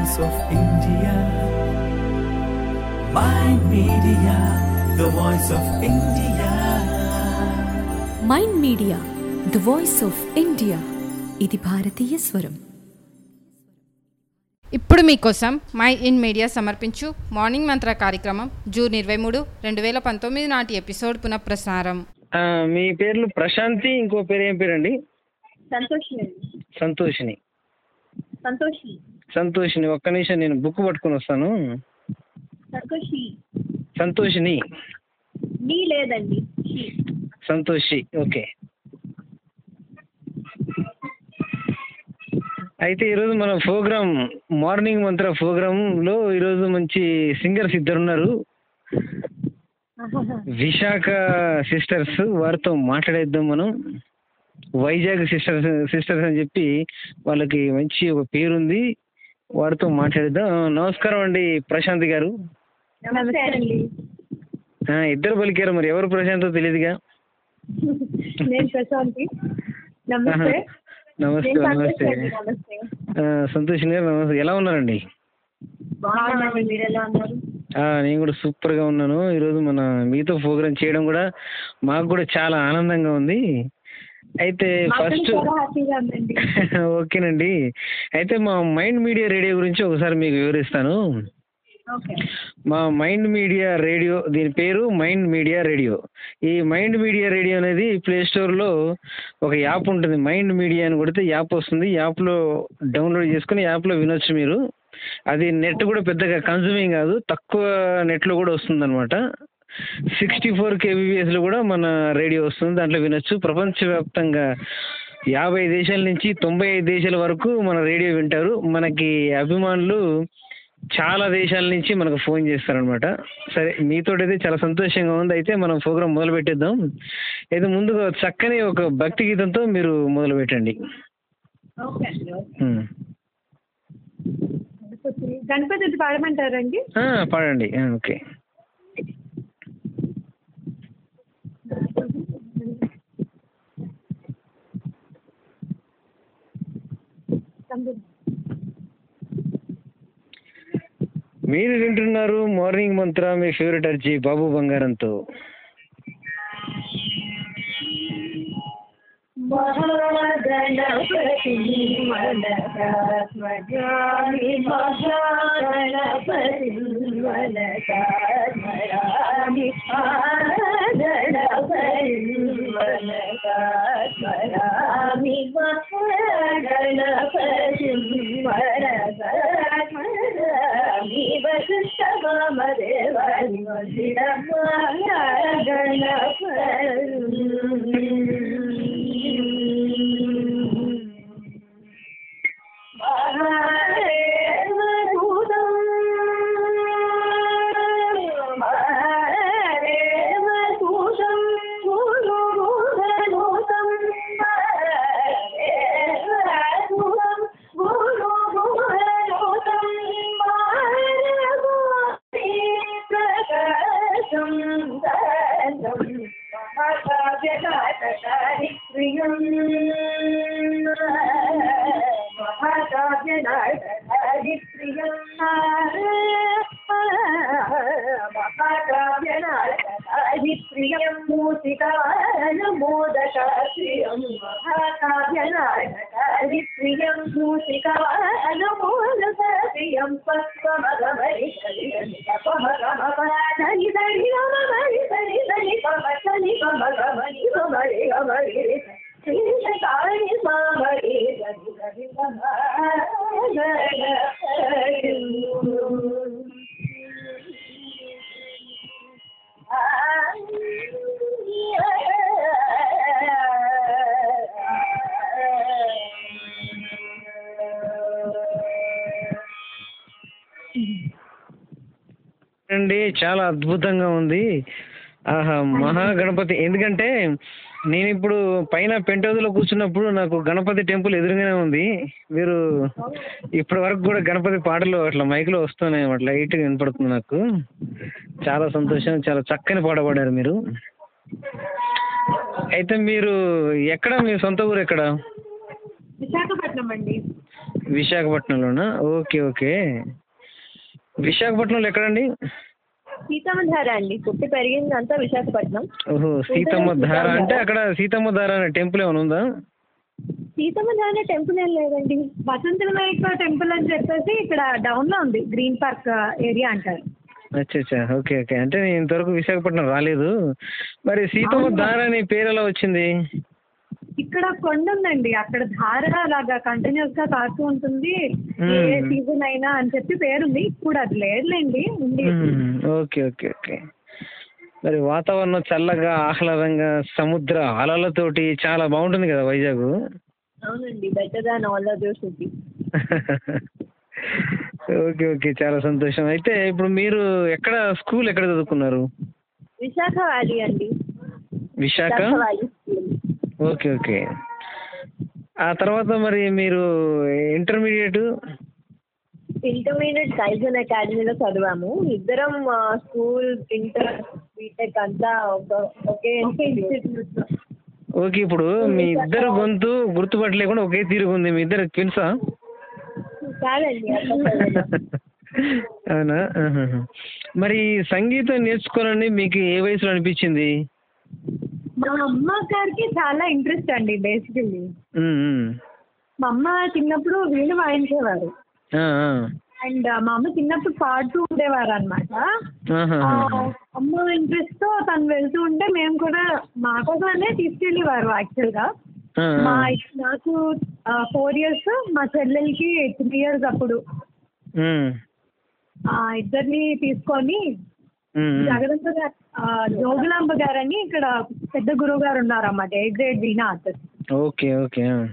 voice of India. My media, the voice of India. Mind Media the voice of India ఇది భారతీయ స్వరం ఇప్పుడు మీకోసం మై ఇన్ మీడియా సమర్పించు మార్నింగ్ మంత్ర కార్యక్రమం జూన్ ఇరవై మూడు రెండు వేల పంతొమ్మిది నాటి ఎపిసోడ్ పునఃప్రసారం ఆ, మీ పేర్లు ప్రశాంతి ఇంకో పేరు ఏం పేరండి సంతోషిని సంతోషిని సంతోషి సంతోషిని ఒక్క నిమిషం నేను బుక్ పట్టుకొని వస్తాను సంతోషి సంతోషిని నీ లేదండి షీ. సంతోషి ఓకే అయితే ఈరోజు మన ప్రోగ్రామ్ మార్నింగ్ మంత్ర ప్రోగ్రాంలో ఈరోజు మంచి సింగర్స్ ఇద్దరు ఉన్నారు విశాఖ సిస్టర్స్ వారితో మాట్లాడేద్దాం మనం వైజాగ్ సిస్టర్స్ సిస్టర్స్ అని చెప్పి వాళ్ళకి మంచి ఒక పేరుంది వారితో మాట్లాడేద్దాం నమస్కారం అండి ప్రశాంత్ గారు నమస్తే అండి ఆ, ఇద్దరు పలికారు మరి ఎవరు ప్రశాంతో తెలియదుగా నేను ప్రశాంతి నమస్తే నమస్తే నేను నమస్తే సంతోషి అండి, నమస్తే ఆ, సంతోష్ గారు నమస్తే ఎలా ఉన్నారండి బాగున్నామండి మీరు ఎలా ఉన్నారు ఆ, నేను కూడా సూపర్గా ఉన్నాను ఈరోజు మన మీతో ప్రోగ్రామ్ చేయడం కూడా మాకు కూడా చాలా ఆనందంగా ఉంది అయితే మాకు ఫస్ట్ చాలా హ్యాపీగా ఉందండి ఓకేనండి అయితే మా మైండ్ మీడియా రేడియో గురించి ఒకసారి మీకు వివరిస్తాను ఓకే మా మైండ్ మీడియా రేడియో దీని పేరు మైండ్ మీడియా రేడియో ఈ మైండ్ మీడియా రేడియో అనేది ప్లే స్టోర్లో ఒక యాప్ ఉంటుంది మైండ్ మీడియా అని కొడితే యాప్ వస్తుంది యాప్లో డౌన్లోడ్ చేసుకుని యాప్లో వినొచ్చు మీరు అది నెట్ కూడా పెద్దగా కన్సూమింగ్ కాదు తక్కువ నెట్లో కూడా వస్తుంది అనమాట సిక్స్టీ ఫోర్ కేబీపీఎస్లో కూడా మన రేడియో వస్తుంది దాంట్లో వినొచ్చు ప్రపంచవ్యాప్తంగా యాభై దేశాల నుంచి తొంభై ఐదు దేశాల వరకు మన రేడియో వింటారు మనకి అభిమానులు చాలా దేశాల నుంచి మనకు ఫోన్ చేస్తారనమాట సరే మీతో అయితే చాలా సంతోషంగా ఉంది అయితే మనం ప్రోగ్రామ్ మొదలు పెట్టేద్దాం అయితే ముందుగా చక్కని ఒక భక్తి గీతంతో మీరు మొదలు పెట్టండి ఓకే అండి ఓకే. ఉమ్. గణపతి గణపతి పాడమంటారండి ఆ, పాడండి ఆ, ఓకే మీరు వింటున్నారు మార్నింగ్ మంత్ర మీ ఫేవరెట్ అర్జీ బాబు బంగారంతో మహాగణపతి మనసాత్మజామి మహాగణపతి మనసాత్మరామి గణపతి మనసాత్మరామి మహాగణపతి మనసాత్మరామి వసుష్టమదేవాని గణపతి ప్రియం మూసికానుమోదకాశ్రియం మహాకావ్యనాటకాది ప్రియం మూసికానుమోదకాశ్రియం పద్మమగమరి తపమగమని దని గమరి సరి సరి పమ సని పమ గమని గమరి గమరి శ్రీకాళి మామరి సరి సరి అండి చాలా అద్భుతంగా ఉంది ఆహా మహాగణపతి ఎందుకంటే నేను ఇప్పుడు పైన పెంట్ హౌస్లో కూర్చున్నప్పుడు నాకు గణపతి టెంపుల్ ఎదురుగానే ఉంది మీరు ఇప్పటి వరకు కూడా గణపతి పాటలు అట్లా మైక్లో వస్తున్నాయి అన్నమాట లైట్గా వినపడుతుంది నాకు చాలా సంతోషం చాలా చక్కని పాట పాడారు మీరు అయితే మీరు ఎక్కడ మీ సొంత ఊరు ఎక్కడ విశాఖపట్నం అండి విశాఖపట్నంలోనా ఓకే ఓకే విశాఖపట్నంలో ఎక్కడండి సీతమ్మ ధార అండి పుట్టి పెరిగిందంతా విశాఖపట్నం ఓహో సీతమ్మ ధార అంటే అక్కడ సీతమ్మ ధార అనే టెంపుల్ ఏమైనా ఉందా సీతమ్మ ధార టెంపుల్ ఏం లేదండి వసంత వినాయక టెంపుల్ అని చెప్పేసి ఇక్కడ డౌన్ లో ఉంది గ్రీన్ పార్క్ ఏరియా అంటారు అచ్చా అచ్చా ఓకే ఓకే అంటే నేను ఇంతవరకు విశాఖపట్నం రాలేదు మరి సీతమ్మ ధార అనే పేరు ఎలా వచ్చింది ఇక్కడ కొండ ఉందండి అక్కడ ధార లాగా కంటిన్యూస్ గా కాస్తూ ఉంటుంది ఏ మ్మ్. సీజన్ అయినా అని చెప్పి పేరుంది ఇప్పుడు అది లేదులేండి ఉంది మ్మ్. ఓకే ఓకే ఓకే మరి వాతావరణం చల్లగా ఆహ్లాదంగా సముద్ర అలలతోటి చాలా బాగుంటుంది కదా వైజాగ్ అవునండి better than all other city okay okay చాలా సంతోషం అయితే ఇప్పుడు మీరు ఎక్కడ స్కూల్ ఎక్కడ చదువుకున్నారు విశాఖ వ్యాలీ అండి Visakha Visakha valley school okay okay ఆ తర్వాత మరి మీరు ఇంటర్మీడియట్ ఇంటర్మీడియట్ కైజన్ అకాడమీలో చదివాము ఇద్దరం స్కూల్ ఇంటర్ బీటెక్ అంతా ఒక ఒకే ఇన్స్టిట్యూట్ ఓకే ఇప్పుడు మీ ఇద్దరు గొంతు గుర్తుపట్టలేకుండా ఒకే తీరుగు ఉంది మీ ఇద్దరు ట్విన్సా కాదండి అట్లా చదివాను. అవునా ఆహాహా. మరి సంగీతం నేర్చుకోవాలని మీకు ఏ వయసులో అనిపించింది మా అమ్మ గారికి చాలా ఇంట్రెస్ట్ అండి బేసికల్లీ ఉమ్, ఉమ్. మా అమ్మ చిన్నప్పుడు వీణ వాయించేవారు ఆ, ఆ. అండ్ మా అమ్మ చిన్నప్పుడు పాడుతూ ఉండేవారు అనమాట ఆహాహా. అమ్మ ఇంట్రెస్ట్ తో తను వెళ్తూ ఉంటే మేము కూడా మా కోసమే తీసుకెళ్ళేవారు యాక్చువల్ గా ఆ, మా ఆ. నాకు ఫోర్ ఇయర్స్ మా చెల్లెలకి త్రీ ఇయర్స్ అప్పుడు ఉమ్, ఆ ఇద్దరిని తీసుకొని ఉమ్, ఉమ్. జగదంబ గారు ఆ, జోగులాంబ గారని ఇక్కడ పెద్ద గురువు గారు ఉన్నారన్నమాట A grade veena artist okay okay ఆ.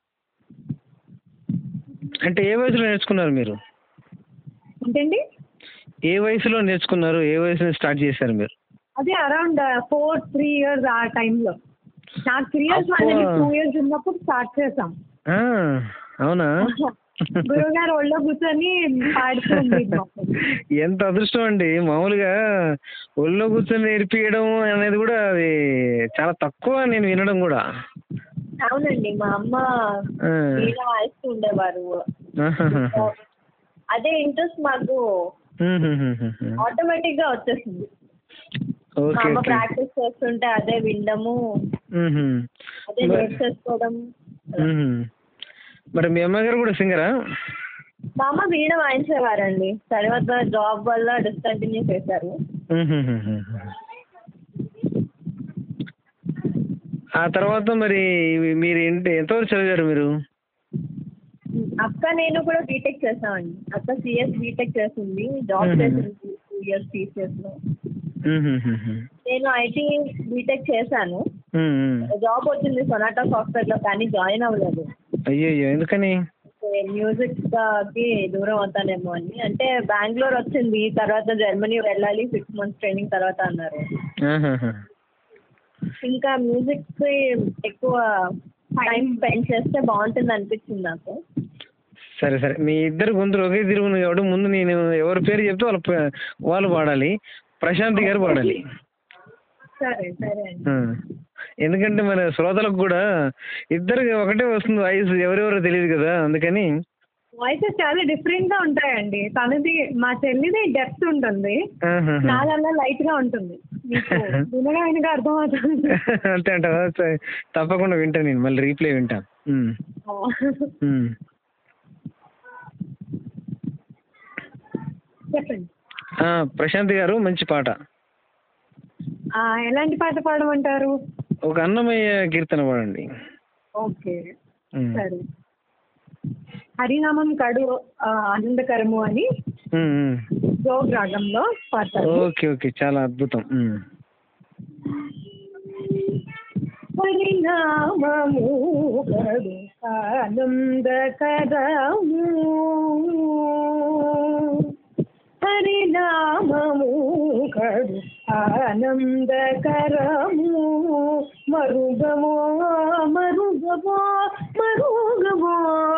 అంటే ఏ వయసులో నేర్చుకున్నారు మీరు ఏంటండి ఏ వయసులో నేర్చుకున్నారు ఏ వయసులో స్టార్ట్ చేశారు మీరు అదే అరౌండ్ ఫోర్ త్రీ ఇయర్స్ ఆ టైంలో నాకు త్రీ ఇయర్స్ అబ్బా. వాళ్ళకి టూ ఇయర్స్ ఉన్నప్పుడు స్టార్ట్ చేసాం ఆ, అవునా గురువు గారు ఒళ్ళో కూర్చొని పాడుతుంది ఎంత అదృష్టం అండి మామూలుగా ఒళ్ళో కూర్చొని నేర్పియడం అనేది కూడా అది చాలా తక్కువ నేను వినడం కూడా అవునండి మా అమ్మ ఆ. వీణ వాయిస్తూ ఉండేవారు ఆహాహాహా. అదే ఇంట్రెస్ట్ మాకు మ్మ్హ్మ్మ్హ్మ్. ఆటోమేటిక్ గా వచ్చేసింది మా ఓకే అమ్మ ఓకే ప్రాక్టీస్ చేస్తుంటే అదే వినడము మ్మ్హ్మ్. అదే మరి- నేర్చేసుకోవడం మ్మ్హ్మ్. మరి మీ అమ్మగారు కూడా సింగరా మా అమ్మ వీణ వాయించేవారండి తర్వాత జాబ్ వల్ల డిస్కంటిన్యూ చేశారు మ్మ్హ్మ్మ్హ్మ్. ఆ తర్వాత మరి మీరు ఏంటి ఎంతవరకు చదివారు మీరు అక్క నేను కూడా బీటెక్ చేసామండి అక్క సిఎస్ బీటెక్ చేసింది జాబ్ మ్మ్. చేసింది టూ ఇయర్స్ టీసీఎస్ లో మ్మ్హ్మ్మ్హ్మ్. నేను ఐటీ బీటెక్ చేశాను మ్మ్. జాబ్ వచ్చింది సొనాటా సాఫ్ట్వేర్ లో కానీ జాయిన్ అవ్వలేదు అయ్యయ్యో ఎందుకని మ్యూజిక్ కి దూరం అవుతానేమో అని అంటే బెంగళూరు వచ్చింది తర్వాత జర్మనీ వెళ్ళాలి సిక్స్ మంత్స్ ట్రైనింగ్ తర్వాత అన్నారు ఆహాహా. ఇంకా మ్యూజిక్ కి ఎక్కువ టైం స్పెండ్ చేస్తే బాగుంటుంది అనిపించింది నాకు సరే సరే మీ ఇద్దరు గొంతులు ఒకే తిరుగును కాబట్టి ముందు నేను ఎవరి పేరు చెప్తే వాళ్ళ పే- వాళ్ళు పాడాలి ప్రశాంతి గారు పాడాలి సరే సరే అండి ఆ. ఎందుకంటే మన శ్రోతలకు కూడా ఇద్దరికి ఒకటే వస్తుంది వాయిస్ ఎవరెవరో తెలియదు కదా అందుకని వాయిసెస్ చాలా డిఫరెంట్ గా ఉంటాయండి తనది మా చెల్లిది డెప్త్ ఉంటుంది ఆహాహా. నాదల్లా లైట్ గా ఉంటుంది మీకు వినగా వినగా అర్థమవుతుంది అంతే అంటావా సరే. తప్పకుండా వింటాను నేను మళ్ళీ రీప్లే వింటాను ఉమ్. ఉమ్. చెప్పండి ఆ, ప్రశాంత్ గారు మంచి పాట ఆ, ఎలాంటి పాట పాడమంటారు ఒక అన్నమయ్య కీర్తన పాడండి ఓకే ఉమ్. సరే హరినామం కడు ఆ, ఆనందకరము అని ఉమ్, ఉమ్. జోగ్ రాగంలో పాడతారు ఓకే ఓకే చాలా అద్భుతం ఉమ్. హరినామము కడు ఆనందకరము హరినామము కడు ఆనందకరము మరుగమో మరుగమో మరుగమో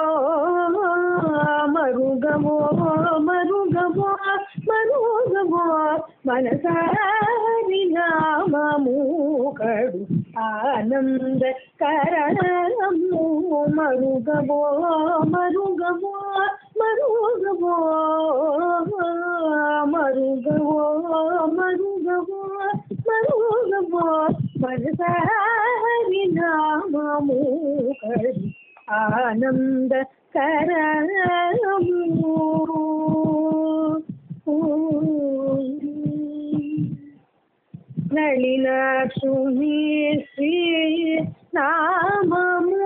మరుగమో మరుగమో మరుగమో మనసారి నామము కడు ఆనంద కరణము మరుగవో మరుగవో మరుగవో మరుగవో మరుగవో మరుగవో మనసారి నామము కరి ఆనంద కరణము నళినాక్షుని శ్రీ నామము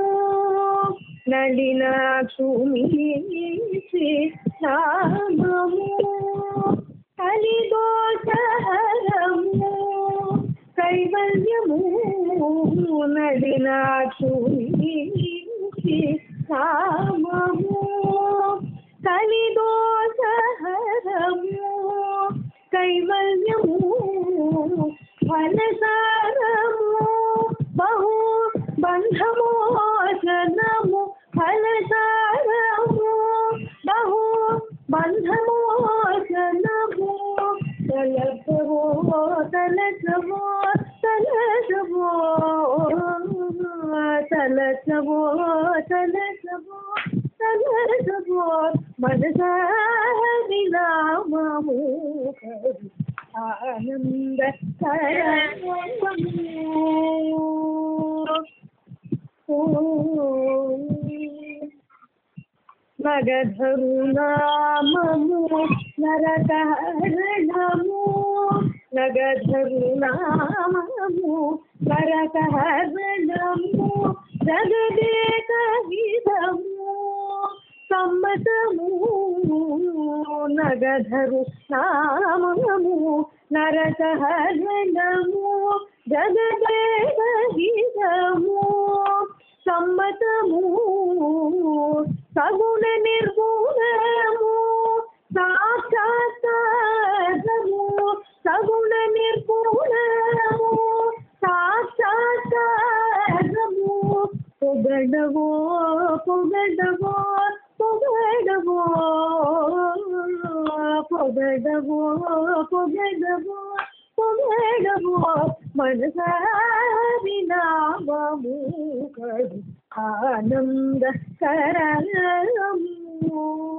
నళినాక్షుని శ్రీ నామము కలిదోషహరము కైవల్యము నళినాక్షుని శ్రీ నామము కలిదోషహరము కైవల్యము ఫలసారము బహు బంధమోచనము ఫలసారము బహు బంధమోచనము తలసవో తలసవో తలసవో తలసవో తలసవో తలసవో మనసారి నామము కరు ఆనంద మగధరు నామము నరకహరణము నగధరు నామము నరకహరణము జగదేక హితము సమ్మతము నగధరు నామము నరకహరణము జగదేవహితము సమ్మతము సగుణ నిర్గుణము సాక్షాత్కారము సగుణ నిర్గుణము సాక్షాత్కారము పొగడవో పొగడవో పొగడవో పొగడవో పొగడవో పొగడవో మనసారి నామము కడు ఆనంద కరము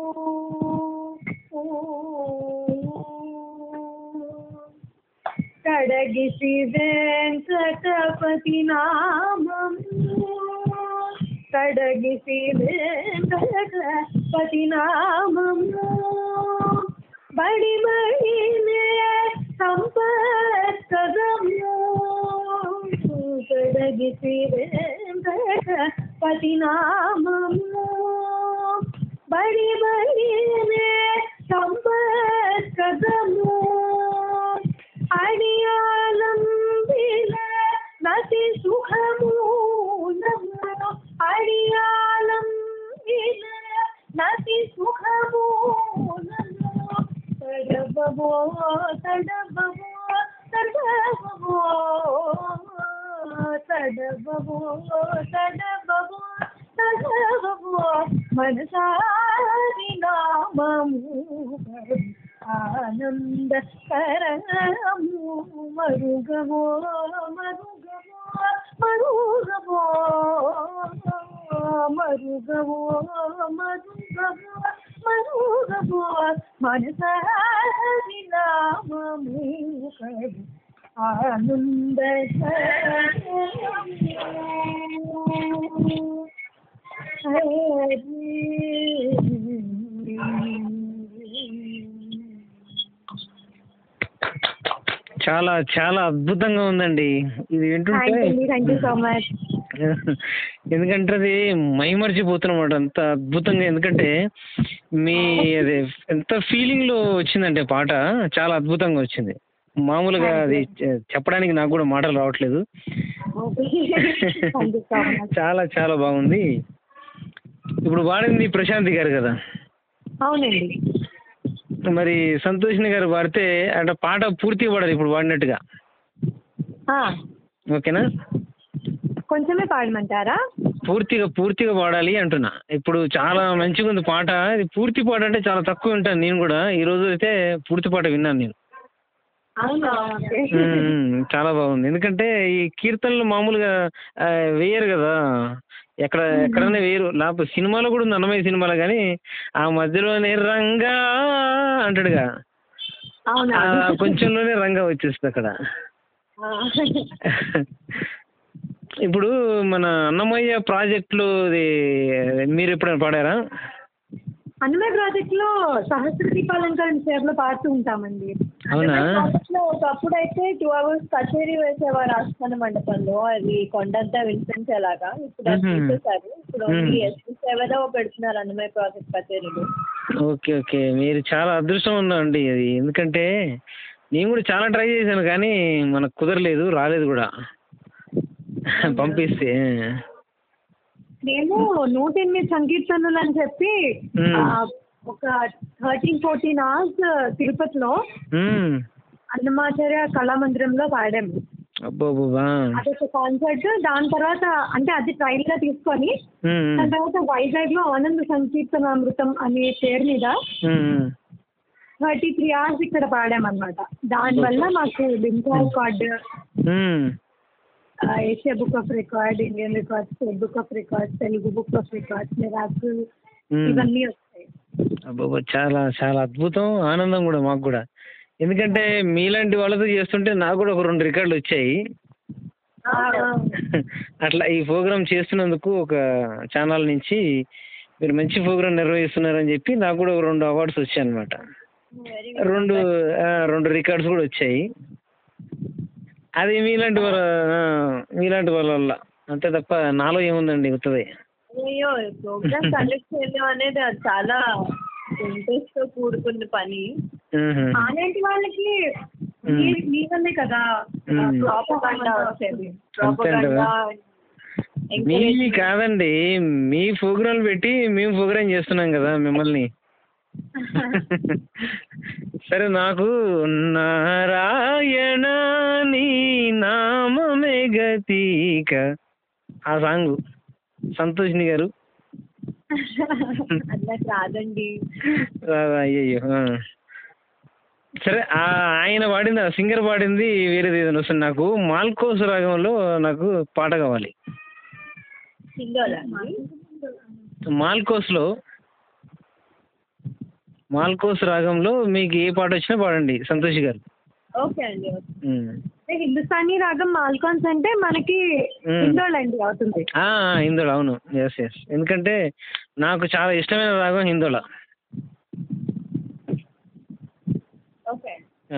కడగిసి వెంకటపతి నామము కడగిసి వెంకటపతి నామము బడి బడినే సంపత్కరము కడగిసి వెంకటపతి నామము బడి బడినే సంపత్కరము అడియాలంబిల నతి సుఖము అడియాలంబిల నతి సుఖము తడబవో తడబవో తడబవో తడబవో తడబవో తడబవో మనసారి నామము ఆనంద కరము మరుగవో మరుగవో మరుగవో మరుగవో మరుగవో మరుగవో మనసారి నామము ఆనంద చాలా చాలా అద్భుతంగా ఉందండి ఇది వింటుంటే థ్యాంక్ యూ సో మచ్ ఎందుకంటే అది మైమర్చిపోతున్నమాట అంత అద్భుతంగా ఎందుకంటే మీ అది ఎంత ఫీలింగ్ లో వచ్చిందంటే పాట చాలా అద్భుతంగా వచ్చింది మామూలుగా అది చె- చెప్పడానికి నాకు కూడా మాటలు రావట్లేదు థ్యాంక్ యూ సో మచ్ చాలా చాలా బాగుంది ఇప్పుడు పాడింది ప్రశాంతి గారు కదా అవునండి మరి సంతోషిని గారు పాడితే అంటే పాట పూర్తిగా పాడాలి ఇప్పుడు పాడినట్టుగా ఆ, ఓకేనా కొంచెమే పాడమంటారా పూర్తిగా పూర్తిగా పాడాలి అంటున్నా ఇప్పుడు చాలా మంచిగా ఉంది పాట ఇది పూర్తి పాట అంటే చాలా తక్కువ వింటాను నేను కూడా ఈ రోజు అయితే పూర్తి పాట విన్నాను నేను అవునా ఓకే ఉమ్, చాలా బాగుంది ఎందుకంటే ఈ కీర్తనలు మామూలుగా ఆ, వేయరు కదా ఎక్కడ ఎక్కడైనా వేయరు లేకపోతే సినిమాలో కూడా ఉంది అన్నమయ్య సినిమాలో కానీ ఆ మధ్యలోనే రంగా అంటాడుగా అవునా ఆ కొంచెంలోనే రంగా వచ్చేస్తుంది అక్కడ ఆ. ఇప్పుడు మన అన్నమయ్య ప్రాజెక్టులు ఇది మీరు ఎప్పుడైనా పాడారా అన్నమయ్య ప్రాజెక్ట్ లో సహస్ర దీపాలంకరణ సేవలో పాడుతూ ఉంటామండి అవునా లో ఒకప్పుడు అయితే టూ అవర్స్ కచేరీ వేసేవారు ఆస్థాన మండపంలో అది కొండంతా వినిపించేలాగా ఇప్పుడు అది మ్మ్. తీసేశారు ఇప్పుడు మ్మ్. ఓన్లీ ఎస్పీ సేవలో పెడుతున్నారు అన్నమయ్య ప్రాజెక్ట్ కచేరీలు ఓకే ఓకే మీరు చాలా అదృష్టం ఉందండి అది ఎందుకంటే నేను కూడా చాలా ట్రై చేశాను కానీ మనకు కుదరలేదు రాలేదు కూడా పంపిస్తే మేము నూట ఎనిమిది సంకీర్తనలు అని చెప్పి మ్మ్. ఆ, ఒక థర్టీన్ ఫోర్టీన్ అవర్స్ తిరుపతిలో మ్మ్. అన్నమాచార్య కళామందిరంలో పాడాము అబ్బోబ్బా అదొక కాన్సర్ట్ దాని తర్వాత అంటే అది ట్రైల్ గా తీసుకొని మ్మ్. దాని తర్వాత వైజాగ్ లో ఆనంద సంకీర్తనామృతం అనే పేరు మీద మ్మ్. థర్టీ త్రీ అవర్స్ ఇక్కడ పాడామన్నమాట దానివల్ల మాకు లింకా రికార్డ్ మ్మ్. Asia book of record Indian records state book of records Telugu book of records miracle మ్మ్. ఇవన్నీ వస్తాయి అబ్బబ్బా చాలా చాలా అద్భుతం ఆనందం కూడా మాకు కూడా ఎందుకంటే మీలాంటి వాళ్ళతో చేస్తుంటే నాకు కూడా ఒక రెండు రికార్డులు వచ్చాయి అట్లా ఈ ప్రోగ్రామ్ చేస్తున్నందుకు ఒక ఛానల్ నుంచి మీరు మంచి ప్రోగ్రామ్ నిర్వహిస్తున్నారని చెప్పి నాకు కూడా ఒక రెండు అవార్డ్స్ వచ్చాయి అనమాట రెండు ఆ, రెండు రికార్డ్స్ కూడా వచ్చాయి అది మీలాంటి వాళ్ళ ఆ, మీలాంటి వాళ్ళ వల్ల అంతే తప్ప నాలో ఏముందండి ఉత్తది అయ్యో ప్రోగ్రామ్ కండక్ట్ చేయడం అనేది అది చాలా ఇంట్రెస్ట్ తో కూడుకున్న పని మ్మ్. అలాంటి వాళ్ళకి మ్మ్. మీ- మీ వల్లే కదా మ్మ్. ప్రాపగాండా వచ్చేది అంతే అంటారా? ప్రాపగాండా మీ కాదండి మీ ప్రోగ్రాం పెట్టి మేము ప్రోగ్రామ్ చేస్తున్నాం కదా మిమ్మల్ని సరే నాకు నారాయణ నీ నామమే గతీక ఆ సాంగ్ సంతోష్ని గారు అట్లా రాదండి రాదా? అయ్యయ్యో ఆ. సరే ఆ ఆయన పాడింది ఆ సింగర్ పాడింది వేరేది ఏదైనా వస్తుంది నాకు మాల్కోస్ రాగంలో నాకు పాట కావాలి సింగల్ అండి మాల్కోస్లో మాల్కోస్ రాగంలో మీకు ఏ పాట వచ్చినా పాడండి సంతోష్ గారు ఓకే అండి ఓకే ఉమ్. అంటే హిందుస్థానీ రాగం మాల్కాన్స్ అంటే మనకి మ్మ్. హిందోళండి అవుతుంది ఆ, హిందోళ అవును ఎస్ ఎస్ ఎందుకంటే నాకు చాలా ఇష్టమైన రాగం హిందోళ ఓకే ఆ.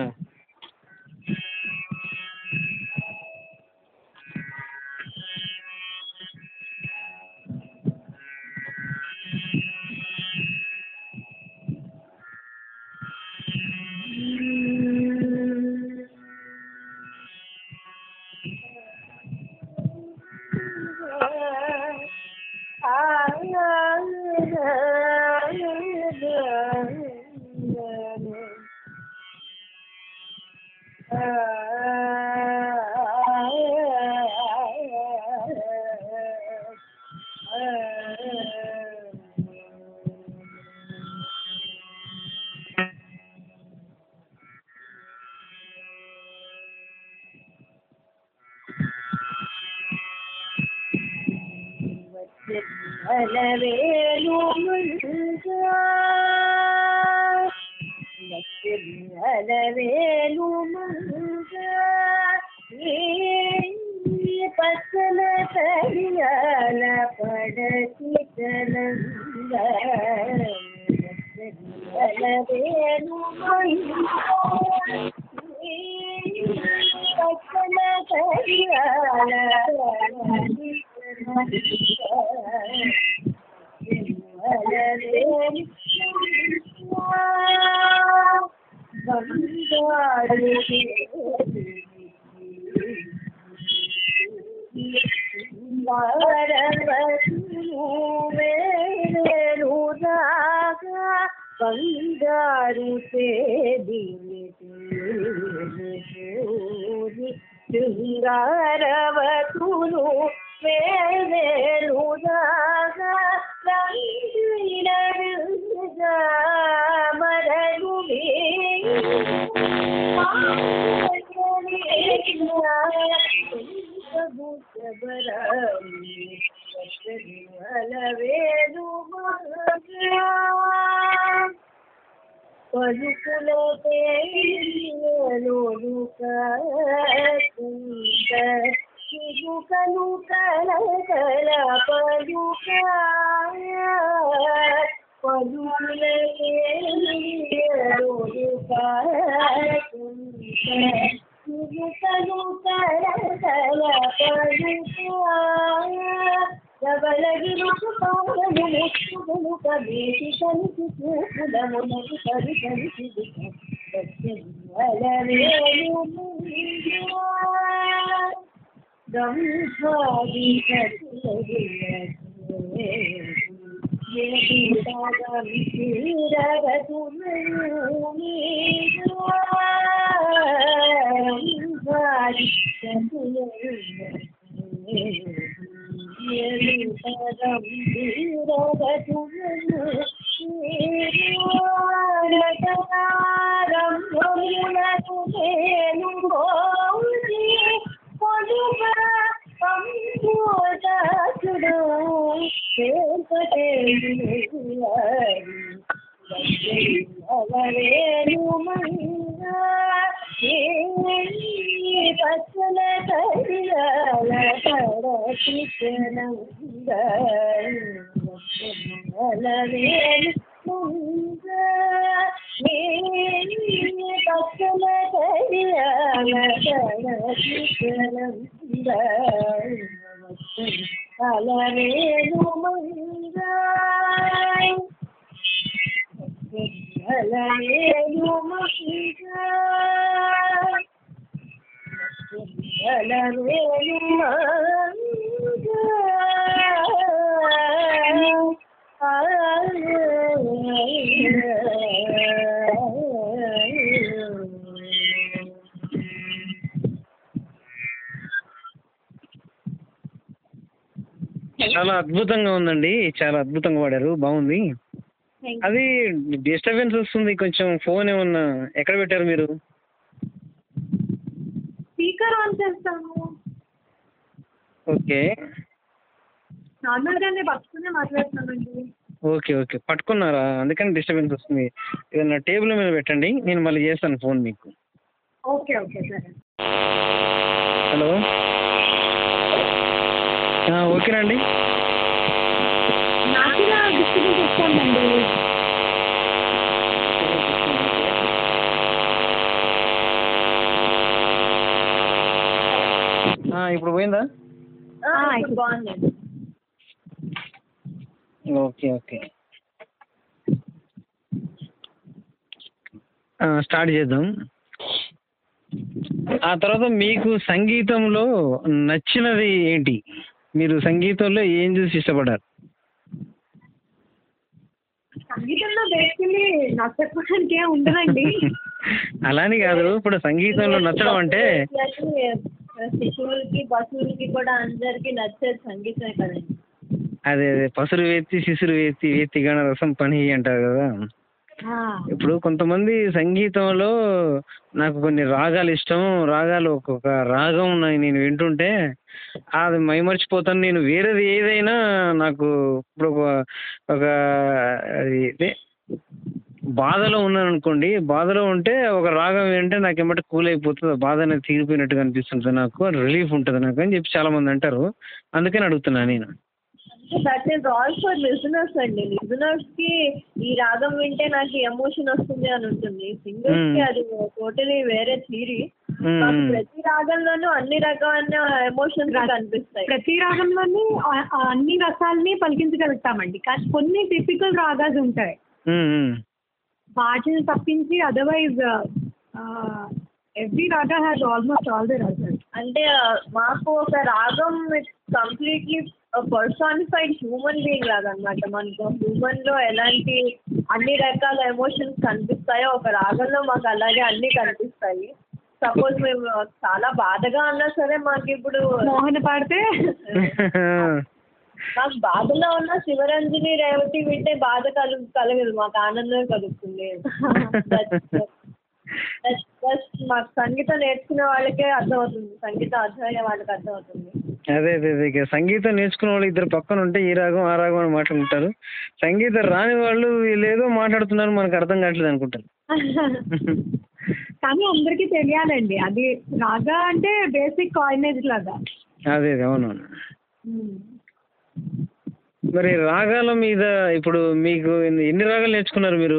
అలవేలు ముందుగా అలవేలు ముందుగా ఈ పచ్చల తడియాల పడసి చలంగా అలవేలు పచ్చల తడియాల పడసి బంగారు శృంగారవతులు వేవేలుదాగా రంగిన మరలు చిలుకలు కలకల పలుక చిలుకలు కలకల పలుక పాలము ముక్కులు కబీటి కలిసి చూపులమునకు కరి కలిసి పచ్చల కడియాల పచ్చల కడియాల అలవేలు మంగా అలవేలు మంగా అలవేలు చాలా అద్భుతంగా ఉందండి చాలా అద్భుతంగా పాడారు బాగుంది అది డిస్టర్బెన్స్ వస్తుంది కొంచెం ఫోన్ ఏమన్నా ఎక్కడ పెట్టారు మీరు స్పీకర్ ఆన్ చేస్తాను ఓకే నార్మల్గానే పట్టుకునే మాట్లాడుతున్నానండి ఓకే ఓకే పట్టుకున్నారా అందుకని డిస్టర్బెన్స్ వస్తుంది ఏదన్నా టేబుల్ మీద పెట్టండి నేను మళ్ళీ చేస్తాను ఫోన్ మీకు ఓకే ఓకే సరే హలో ఆ, ఓకేనా అండి నాకు ఇలా డిస్ట్రిబ్యూట్ ఇస్తానండి ఆ, ఇప్పుడు పోయిందా ఇప్పుడు బాగుందండి ఓకే ఓకే ఆ, స్టార్ట్ చేద్దాం ఆ తర్వాత మీకు సంగీతంలో నచ్చినది ఏంటి మీరు సంగీతంలో ఏం చూసి ఇష్టపడ్డారు సంగీతంలో బేసికలీ నచ్చకపోవడానికి ఏం ఉండదండి అలాని కాదు ఇప్పుడు సంగీతంలో నచ్చడం అంటే శిశువులకి పశువులకి కూడా అందరికి నచ్చేది సంగీతమే కదండి అదే అదే పసురు వేత్తి శిశురు వేత్తి వేత్తి గణ రసం పని అంటారు కదా ఇప్పుడు కొంతమంది సంగీతంలో నాకు కొన్ని రాగాలు ఇష్టం రాగాలు ఒక్కొక్క రాగం నా- నేను వింటుంటే అది మైమర్చిపోతాను నేను వేరేది ఏదైనా నాకు ఇప్పుడు ఒక ఒక అది ఇదే బాధలో ఉన్నాను అనుకోండి బాధలో ఉంటే ఒక రాగం వింటే నాకు ఏమంటే కూల్ అయిపోతుంది ఆ బాధ అనేది తీరిపోయినట్టుగా అనిపిస్తుంది నాకు రిలీఫ్ ఉంటుంది నాకు అని చెప్పి చాలా మంది అంటారు అందుకని అడుగుతున్నా నేను that is all for listeners అండి లిజనర్స్ కి ఈ రాగం వింటే నాకు ఎమోషన్ వస్తుంది అని ఉంటుంది సింగర్స్ కి Hmm. అది టోటలీ వేరే థీరీ మ్మ్, మాకు మ్మ్. ప్రతి రాగంలోనూ అన్ని రకమైన ఎమోషన్స్ కనిపిస్తాయి ప్రతి రాగంలోని ఆ- ఆ అన్ని రసాలని పలికించగలుగుతామండి కానీ కొన్ని టిపికల్ రాగాలు ఉంటాయి మ్మ్, మ్మ్. వాటిని తప్పించి otherwise every raga has almost all the రాగాలు అంటే ఆ, మాకు ఒక రాగం కంప్లీట్లీ పర్సానిఫైడ్ హ్యూమన్ బీయింగ్ లాగా అనమాట మనకు హ్యూమన్ లో ఎలాంటి అన్ని రకాల ఎమోషన్స్ కనిపిస్తాయో ఒక రాగంలో మాకు అలాగే అన్ని కనిపిస్తాయి సపోజ్ మేము చాలా బాధగా ఉన్నా సరే మాకు ఇప్పుడు మోహన పాడితే మాకు బాధలో ఉన్న శివరంజని రేవతి వింటే బాధ కలు కలగదు మాకు ఆనందమే కలుగుతుంది జస్ట్ మాకు సంగీతం నేర్చుకునే వాళ్ళకే అర్థమవుతుంది సంగీతం అర్థమయ్యే వాళ్ళకి అర్థమవుతుంది అదే అదే అదే ఇక సంగీతం నేర్చుకున్న వాళ్ళు ఇద్దరు పక్కన ఉంటే ఈ రాగం ఆ రాగం అని మాట్లాడుకుంటారు సంగీతం రాని వాళ్ళు వీళ్ళు ఏదో మాట్లాడుతున్నారు మనకు అర్థం కావట్లేదు అనుకుంటారు కానీ అందరికీ తెలియాలండి అది రాగా అంటే బేసిక్ కాయినేజ్ లాగా అదే అదే అవునవును మరి రాగాల మీద ఇప్పుడు మీకు ఎన్ని- ఎన్ని రాగాలు నేర్చుకున్నారు మీరు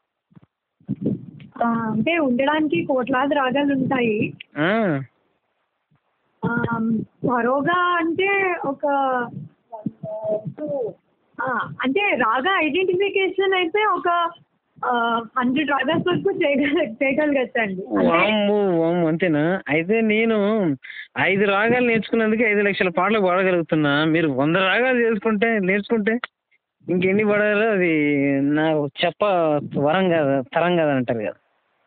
ఆ, అంటే ఉండడానికి కోట్లాది రాగాలు ఉంటాయి ఆ, మరోగా అంటే ఒక ఆ, అంటే రాగా ఐడెంటిఫికేషన్ అయితే ఒక హండ్రెడ్ రాగాస్ వరకు చేయగల చేయగలగచ్చండి అంటే వామ్ము వామ్ము అంతేనా అయితే నేను ఐదు రాగాలు నేర్చుకున్నందుకే ఐదు లక్షల పాటలు పాడగలుగుతున్నా మీరు వంద రాగాలు చేసుకుంటే నేర్చుకుంటే ఇంకెన్ని పాడాలో అది నాకు చెప్ప వరం కాదు తరం కాదు అంటారు కదా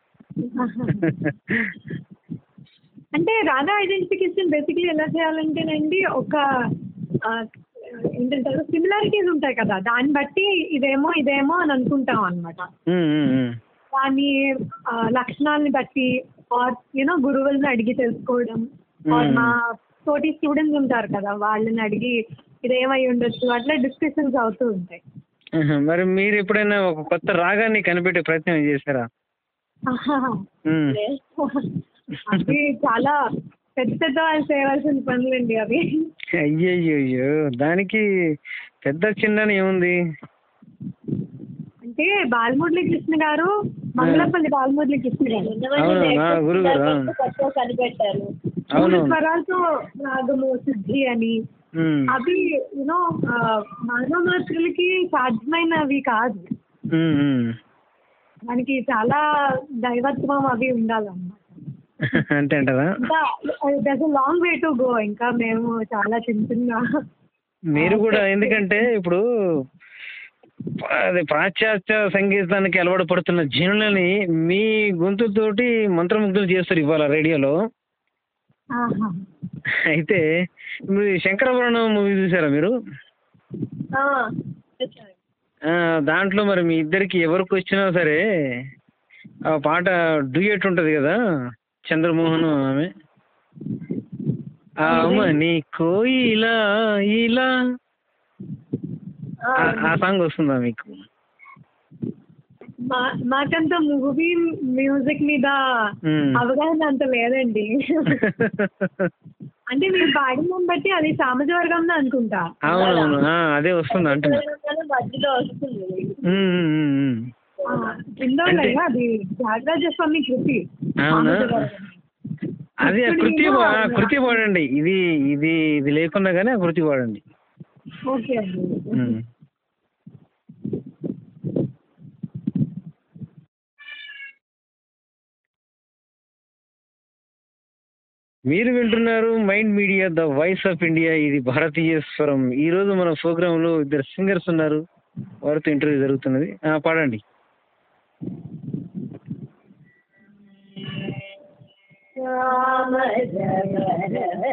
అంటే రాగా ఐడెంటిఫికేషన్ బేసిక్లీ ఎలా చేయాలంటేనండి ఒక ఆ, ఏంటంటారు సిమిలారిటీస్ ఉంటాయి కదా దాన్ని బట్టి ఇదేమో ఇదేమో అని అనుకుంటాం అనమాట ఉమ్, ఉమ్, ఉమ్. దాని ఆ, లక్షణాలని బట్టి ఆర్ యూనో గురువులను అడిగి తెలుసుకోవడం ఆర్ Hmm. మా తోటి స్టూడెంట్స్ ఉంటారు కదా వాళ్ళని అడిగి ఇదేమై ఉండొచ్చు అట్లా డిస్కషన్స్ అవుతూ ఉంటాయి ఆహా, మరి మీరు ఎప్పుడైనా ఒక కొత్త రాగాన్ని కనిపెట్టే ప్రయత్నం చేశారా ఉమ్. అది చాలా పెద్ద పెద్ద వాళ్ళు చేయవలసిన పనులండి అవి అయ్యయ్యో దానికి పెద్ద చిన్న ఏముంది అంటే బాలమురళి కృష్ణ గారు మంగళపల్లి బాలమురళి కృష్ణ గారు అవును, నా గురువు గారు, అవును. కొత్తగా కనిపెట్టారు అవును మూడు స్వరాలతో రాగము సిద్ధి అని ఉమ్, అవి యూనో మానవ మాతృలకి సాధ్యమైనవి కాదు ఉమ్, ఉమ్. మనకి చాలా దైవత్వం అవి ఉండాలన్నమాట అంతే అంటారా ఇంకా this long way to go ఇంకా మేము చాలా చిన్న చిన్న మీరు కూడా ఎందుకంటే ఇప్పుడు అది పాశ్చాత్య సంగీతానికి అలవాటు పడుతున్న జనులని మీ గొంతుతోటి మంత్రముగ్ధులు చేస్తారు ఇవాళ రేడియోలో ఆహా. అయితే మీరు శంకరభరణం మూవీ చూసారా మీరు ఆ, ఆ, దాంట్లో మరి మీ ఇద్దరికి ఎవరికి వచ్చినా సరే ఆ పాట డ్యూయట్ ఉంటది కదా చంద్రమోహన్ ఆమె ఆ అమ్మ నీ కోయిలా ఇలా ఆ, ఆ- ఆ సాంగ్ వస్తుందా మీకు మా మాకంత మూవీ మ్యూజిక్ మీద మ్మ్. అవగాహన అంత లేదండి అంటే మీరు పాడిన బట్టి అది సామాజ వర్గంలో అనుకుంటా అవునవును ఆ, అదే వస్తుంది అంటున్నా తెలంగాణ మధ్యలో వస్తుంది ఉమ్, ఉమ్, ఉమ్, ఉమ్. కిందోళ్ళయ్యా అది త్యాగరాజ స్వామి కృతి అవునా సామాజ వర్గం. అది ఆ కృతి పా- ఆ కృతి పాడండి ఇది ఇది ఇది లేకున్నా కానీ ఆ కృతి పాడండి ఓకే అండి ఉమ్. మీరు వింటున్నారు Mind Media the voice of India ఇది భారతీయ స్వరం ఈ రోజు మన ప్రోగ్రామ్ లో ఇద్దరు సింగర్స్ ఉన్నారు వారితో ఇంటర్వ్యూ జరుగుతున్నది ఆ, పాడండి రామ జగర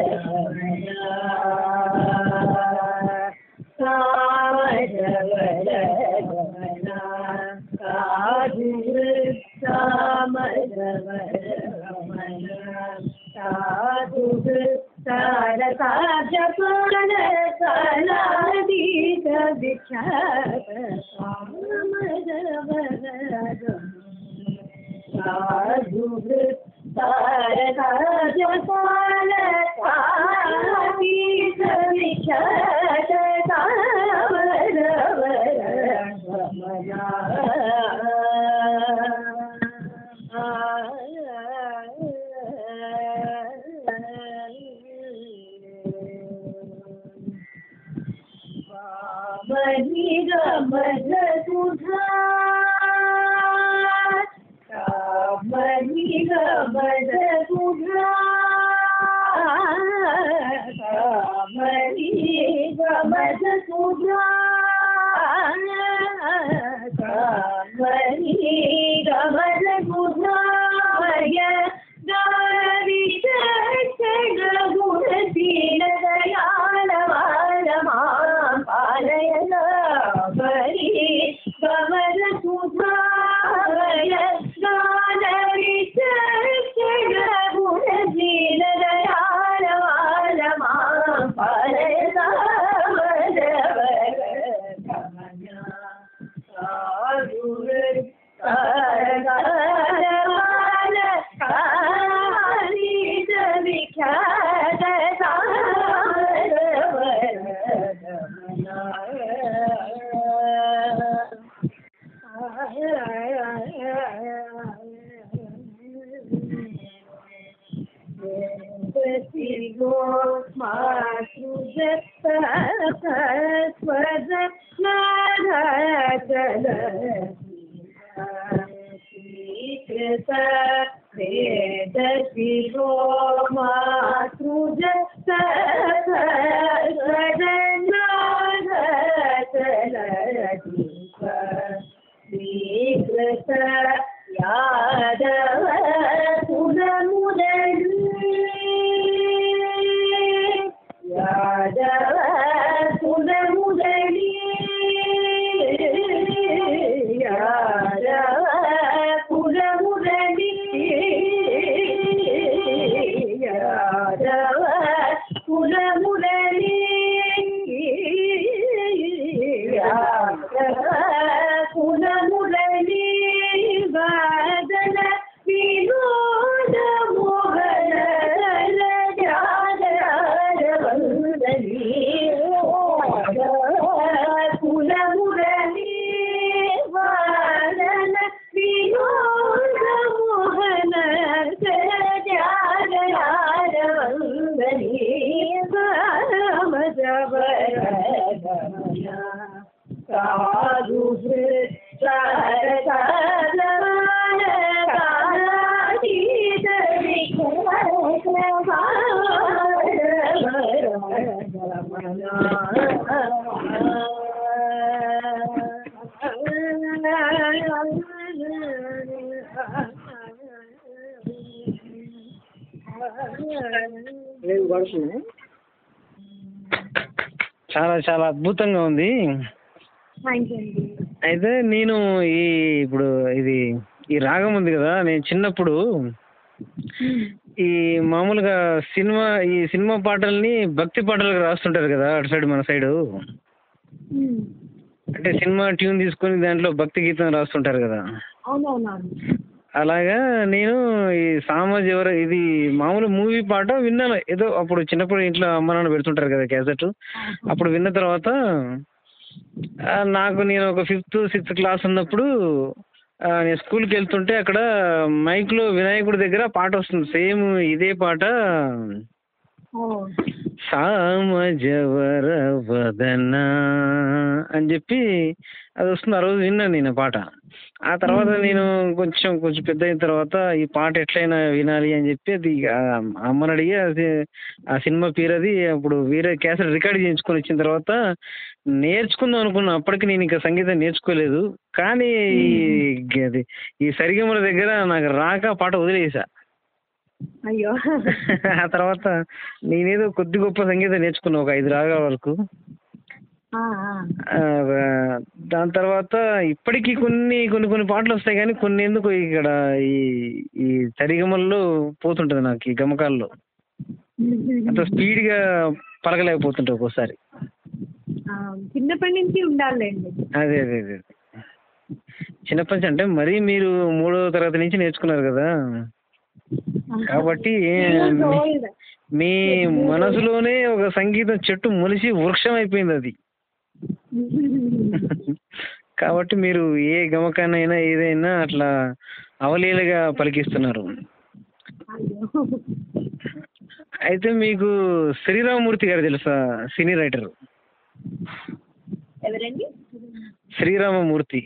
రామ జగర కాదు రామ సాధు సార సాధ్య ప్రాణ కళాదీత విఖ్యాత రామ జగర సాధు పాలయ विभो मातृजत्तस्वद नाधचल कृत वेद विभो मातृजत्तस्वद नाधचल स्वीकृत यादव कुलमुदली यादव कुलमुदली यादव कुलमुदली यादव कुलमुदली కులమురళి వాదన వినోద మోహన కులమురళి వాదన వినోద మోహన వందని సాధు చాలా చాలా అద్భుతంగా ఉంది థ్యాంక్ యూ అండి అయితే నేను ఈ ఇప్పుడు ఇది ఈ రాగం ఉంది కదా నేను చిన్నప్పుడు ఈ మామూలుగా సినిమా ఈ సినిమా పాటల్ని భక్తి పాటలుగా రాస్తుంటారు కదా అటు సైడ్ మన సైడు మ్మ్. అంటే సినిమా ట్యూన్ తీసుకొని దాంట్లో భక్తి గీతం రాస్తుంటారు కదా అవునవునవును అలాగా నేను ఈ సామాజిక ఇది మామూలు మూవీ పాట విన్నాను ఏదో అప్పుడు చిన్నప్పుడు ఇంట్లో అమ్మ నాన్న పెడుతుంటారు కదా క్యాసెట్ అప్పుడు విన్న తర్వాత ఆ, నాకు నేను ఒక ఫిఫ్త్ సిక్స్త్ క్లాస్ ఉన్నప్పుడు ఆ, నేను స్కూల్కి వెళ్తుంటే అక్కడ మైక్లో వినాయకుడి దగ్గర పాట వస్తుంది సేమ్ ఇదే పాట ఓ సామజవర వదన అని చెప్పి అది వస్తుంది ఆ రోజు విన్నాను నేను ఆ పాట ఆ తర్వాత నేను కొంచెం కొంచెం పెద్ద అయిన తర్వాత ఈ పాట ఎట్లయినా వినాలి అని చెప్పి అది ఆ అమ్మని అడిగి అది ఆ సినిమా పేరు అది అప్పుడు వేరే క్యాసెట్ రికార్డ్ చేయించుకొని వచ్చిన తర్వాత నేర్చుకుందాం అనుకున్నా అప్పటికి నేను ఇంకా సంగీతం నేర్చుకోలేదు కానీ ఈ- అది ఈ సరిగమల దగ్గర నాకు రాక ఆ పాట వదిలేసా అయ్యో ఆ తర్వాత నేనేదో కొద్ది గొప్ప సంగీతం నేర్చుకున్నా ఒక ఐదు రాగాల వరకు ఆ, ఆ. ఆ, దాని తర్వాత ఇప్పటికీ కొన్ని కొన్ని కొన్ని పాటలు వస్తాయి కానీ కొన్ని ఎందుకు ఇక్కడ ఈ ఈ సరిగమల్లో పోతుంటది నాకు ఈ గమకాల్లో అంత స్పీడ్గా పలకలేకపోతుంటా ఒక్కోసారి ఆ, చిన్నప్పటి నుంచి ఉండాలండి అదే అదే అదే చిన్నప్పటి నుంచి అంటే మరీ మీరు మూడో తరగతి నుంచి నేర్చుకున్నారు కదా కాబట్టి మీ- మీ మనసులోనే ఒక సంగీతం చెట్టు మొలిసి వృక్షం అయిపోయింది అది కాబట్టి మీరు ఏ గమకాన్నైనా ఏదైనా అట్లా అవలీలగా పలికిస్తున్నారు అయ్యో. అయితే మీకు శ్రీరామమూర్తి గారు తెలుసా సినీ రైటర్ ఎవరండి శ్రీరామమూర్తి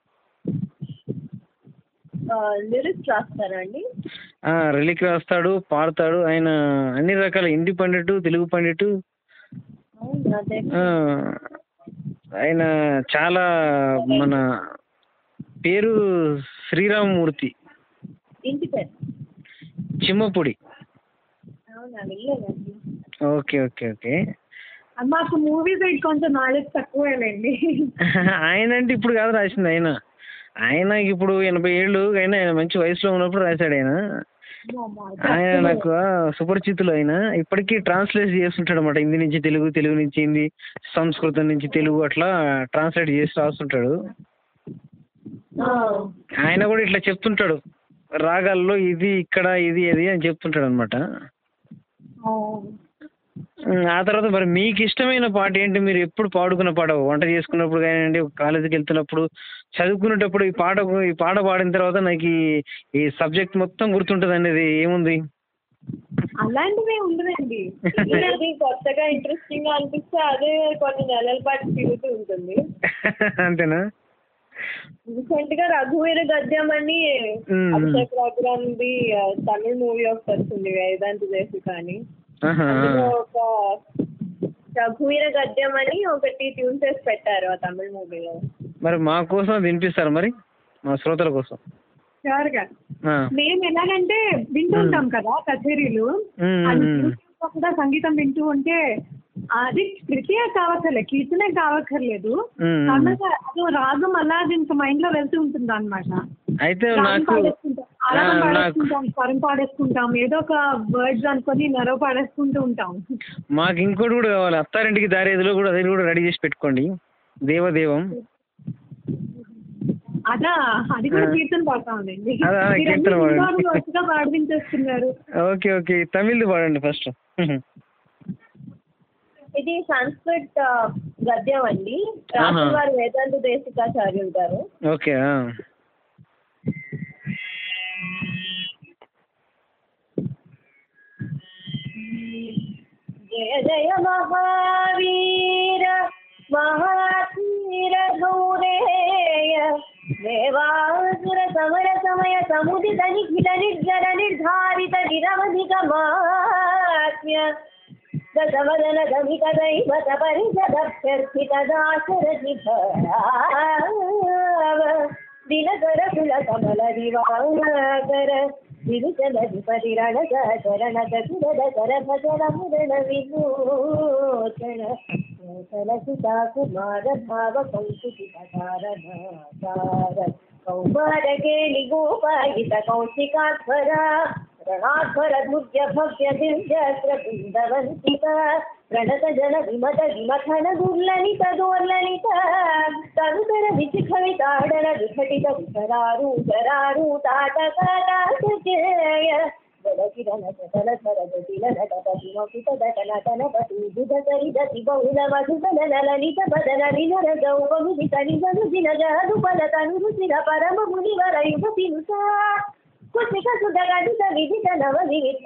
లిరిక్స్ రాస్తారా అండి ఆ రిలిక్ రాస్తాడు పాడతాడు ఆయన అన్ని రకాల హిందీ పండిట్ తెలుగు పండిట్ అవునా అదే ఆ, ఆయన చాలా మన పేరు శ్రీరామమూర్తి ఇంటి పేరు చిమ్మపొడి అవునా వెళ్ళలేదండి ఓకే ఓకే ఓకే మాకు మూవీ సైడ్ కొంచెం నాలెడ్జ్ తక్కువేలేండి ఆయన అంటే ఇప్పుడు కాదు రాసింది ఆయన ఆయన ఇప్పుడు ఎనభై ఏళ్ళు అయినా ఆయన మంచి వయసులో ఉన్నప్పుడు రాశాడు ఆయన ఆయన నాకు ఆ, సుపరిచితులు ఆయన ఇప్పటికీ ట్రాన్స్లేట్ చేస్తుంటాడు అనమాట హిందీ నుంచి తెలుగు తెలుగు నుంచి హిందీ సంస్కృతం నుంచి తెలుగు అట్లా ట్రాన్స్లేట్ చేసి రాస్తుంటాడు ఆయన కూడా ఇట్లా చెప్తుంటాడు రాగాల్లో ఇది ఇక్కడ ఇది అది అని చెప్తుంటాడు అనమాట ఆ తర్వాత మరి మీకు ఇష్టమైన పాట ఏంటి మీరు ఎప్పుడు పాడుకున్న పాట వంట చేసుకున్నప్పుడు కానివ్వండి కాలేజీకి వెళ్తున్నప్పుడు చదువుకునేటప్పుడు ఈ పాట ఈ పాట పాడిన తర్వాత నాకు ఈ ఈ సబ్జెక్ట్ మొత్తం గుర్తుంటుంది అనేది ఏముంది అలాంటివి ఉండదండి ఏది కొత్తగా ఇంట్రెస్టింగ్ గా అనిపిస్తే అదే కొన్ని నెలల పాటు తిరుగుతూ ఉంటుంది అంతేనా రీసెంట్ గా రఘువీర గద్యం అని మ్మ్. అభిషేక్ రఘురాన్ది ఆ, తమిళ మూవీ ఒకటి వచ్చింది వేదాంతి దేశి కానీ ఆహా. అందులో ఒక రఘువీర గద్యం అని ఒకటి ట్యూన్ చేసి పెట్టారు ఆ తమిళ మూవీలో మరి మా కోసం అది వినిపిస్తారు మరి మా శ్రోతల కోసం షూర్గా ఆ. మేము ఎలాగంటే వింటూ ఉంటాం కదా కచేరీలు మ్మ్, అది మ్మ్. చూస్తూ కూడా సంగీతం వింటూ ఉంటే అది కృతియే కావక్కర్లేదు కీర్తనే కావక్కర్లేదు మ్మ్. కారణంగా అది రాగం అలాగే ఇంకా మైండ్ లో వెళ్తూ ఉంటుంది అనమాట అయితే రాగం నాకు పాడేసుకుంటాం ఆరాగం ఆ, నాకు పాడేసుకుంటాం స్వరం పాడేసుకుంటాం ఏదో ఒక వర్డ్స్ అనుకొని నరవ పాడేసుకుంటూ ఉంటాం మాకు ఇంకోటి కూడా కావాలి అత్తారింటికి దారేదిలో కూడా అది కూడా రెడీ చేసి పెట్టుకోండి దేవదేవం అదా అది కూడా ఆ. కీర్తన పాడతా ఉందండి అదా, కీర్తన పాడండి. వరుసగా పాడిపించేస్తున్నారు ఓకే ఓకే తమిళ్ది పాడండి ఫస్ట్ ఇది సంస్కృత్ ఆ, గద్యం అండి ఆహా. రాజు గారు వేదాంత దేశికాచార్యులు గారు ఓకే ఆ. జయ జయ మహావీర మహావీర గౌరేయ దేవాసుర సమర సమయ సముదిత నిఖిల నిర్జర నిర్ధారిత నిరవధిక మాత్మ్య దశవదన గమిక దైవత పరిషదభ్యర్థిత దాశరథి దినకర కుల కమల దివాకర విరుచల విపరిరణ చరణ చతురద కర భజన మురణ విమోచన కోసల సుతా కుమార భావ కౌశిక కారణ కౌమార కేళి గోపాయిత కౌశికాధ్వర రణాధ్వర దుర్య భవ్య దివ్యస్ర బృందవంతిక ప్రణత జన విమత విమథన దుర్లలిత దోర్లలిత తనుతర విచిఖవితాడన విఘటిత వికరారూపరారు తాటకాటాటకేయ జలకిరణ చల సర జటిల నటపతి మకుట దటన తనపతి బుధ సరిదతి బహుళ మధుతన లలిత బదన వినర గౌపముది తనిజను జిన జహదు పద తను రుచిర పరమ మునివర యువతి నుసా కుచిక సుధ గడిత విదిత నవ వివిధ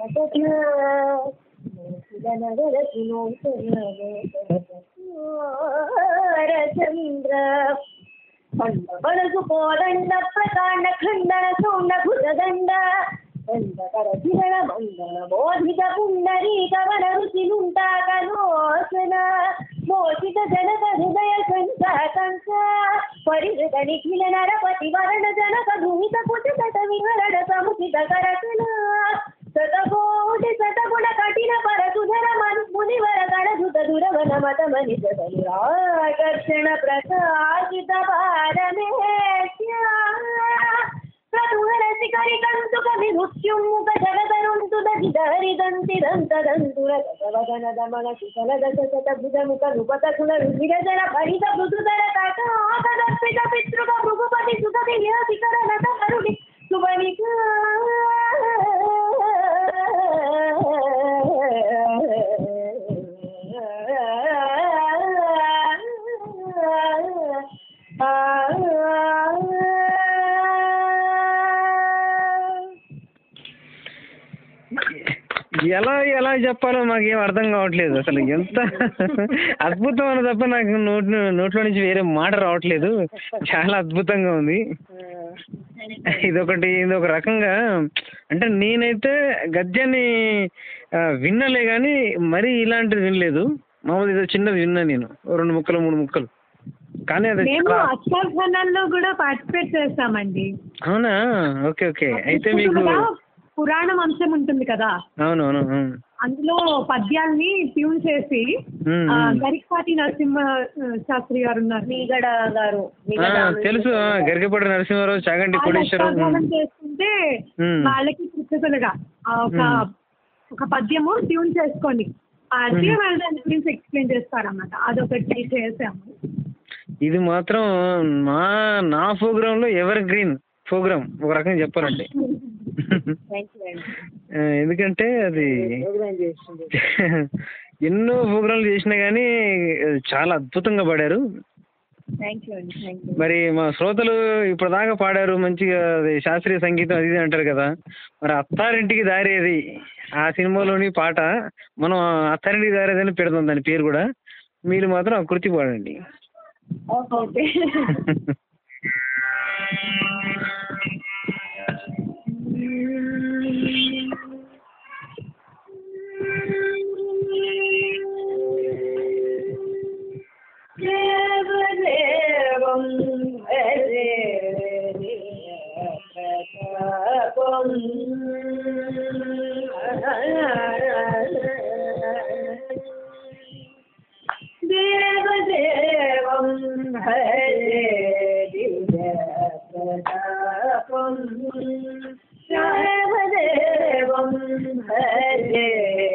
చంద్ర ఖండ బలసు కోదండ ప్రకాండ ఖండన సౌండ భుజదండ దండకర కిరణ మండల బోధిత పుండరీక వన రుచి నుంటాకలోచన మోచిత జనక హృదయ కంస కంస పరిహృత నిఖిల నరపతి వరణ జనక భూమిత కుచిత విహరణ సముచిత కరకల శతకోటి శతగుణ కఠిన పరసుధర మను మునివర గణధుత దురవన మత మనిష ఆకర్షణ ప్రకాశిత భారమేశ్య ప్రతుహర శిఖరి కంతుక విభుత్యుముఖ జగదరుంతు దరిదంతి దంతదంతుర దశవదన దమన శిఖల దశ శత భుజముఖ నృపత కుల విరజన భరిత మృదుధర తటాకదర్పిత పితృక భృగుపతి సుత దివ్య శిఖర నట కరుడి సువనిక ఎలా ఎలా చెప్పాలో మాకేం అర్థం కావట్లేదు అసలు ఎంత అద్భుతం అని తప్ప నాకు నోటి నోట్లో నుంచి వేరే మాట రావట్లేదు చాలా అద్భుతంగా ఉంది ఇదొకటి ఇదొక రకంగా అంటే నేనైతే గద్యాన్ని ఆ, విన్నలే కానీ మరీ ఇలాంటిది వినలేదు మామూలు ఏదో చిన్నది విన్నా నేను ఓ రెండు ముక్కలు మూడు ముక్కలు కానీ అది మేము చాలా అక్షరఖండంలో కూడా పార్టిసిపేట్ చేస్తామండి అవునా ఓకే ఓకే అయితే మీకు కూడా పురాణం అంశం ఉంటుంది కదా అవును అవును అవును అందులో పద్యాల్ని ట్యూన్ చేసి మ్మ్, ఆ, మ్మ్. గరికపాటి నరసింహ ఆ, శాస్త్రి గారు ఉన్నారు మీగడ గారు ఆ, మీగడ తెలుసు ఆ, గరికపాటి నరసింహారావు చాగంటి వాళ్ళు కోటేశ్వరం అష్టాధ్యానం చేసుకుంటే మ్మ్. వాళ్ళకి కృతజ్ఞతలుగా ఆ ఒక మ్మ్. ఒక పద్యము ట్యూన్ చేసుకోండి అది వాళ్ళు దాని గురించి ఎక్స్ప్లెయిన్ చేస్తారన్నమాట అదొకటి చేసాము ఇది మాత్రం మా నా ప్రోగ్రామ్ లో ఎవర్ గ్రీన్ ప్రోగ్రామ్ ఒక రకంగా చెప్పాలంటే థ్యాంక్ యూ అండి ఆ, ఎందుకంటే అది ఎన్నో ప్రోగ్రాంలు చేసినా కానీ చాలా అద్భుతంగా పాడారు థ్యాంక్ యూ అండి థ్యాంక్ యూ మరి మా శ్రోతలు ఇప్పుడు దాకా పాడారు మంచిగా అది శాస్త్రీయ సంగీతం అది ఇది అంటారు కదా మరి అత్తారింటికి దారేది ఆ సినిమాలోని పాట మనం అత్తారింటికి దారేది అని పెడదాం దాని పేరు కూడా మీరు మాత్రం ఆ కృతి పాడండి ఓకే దేవదేవం హరే ప్రతాపం దేవదేవం హరే ప్రతాపం దేవదేవం హరే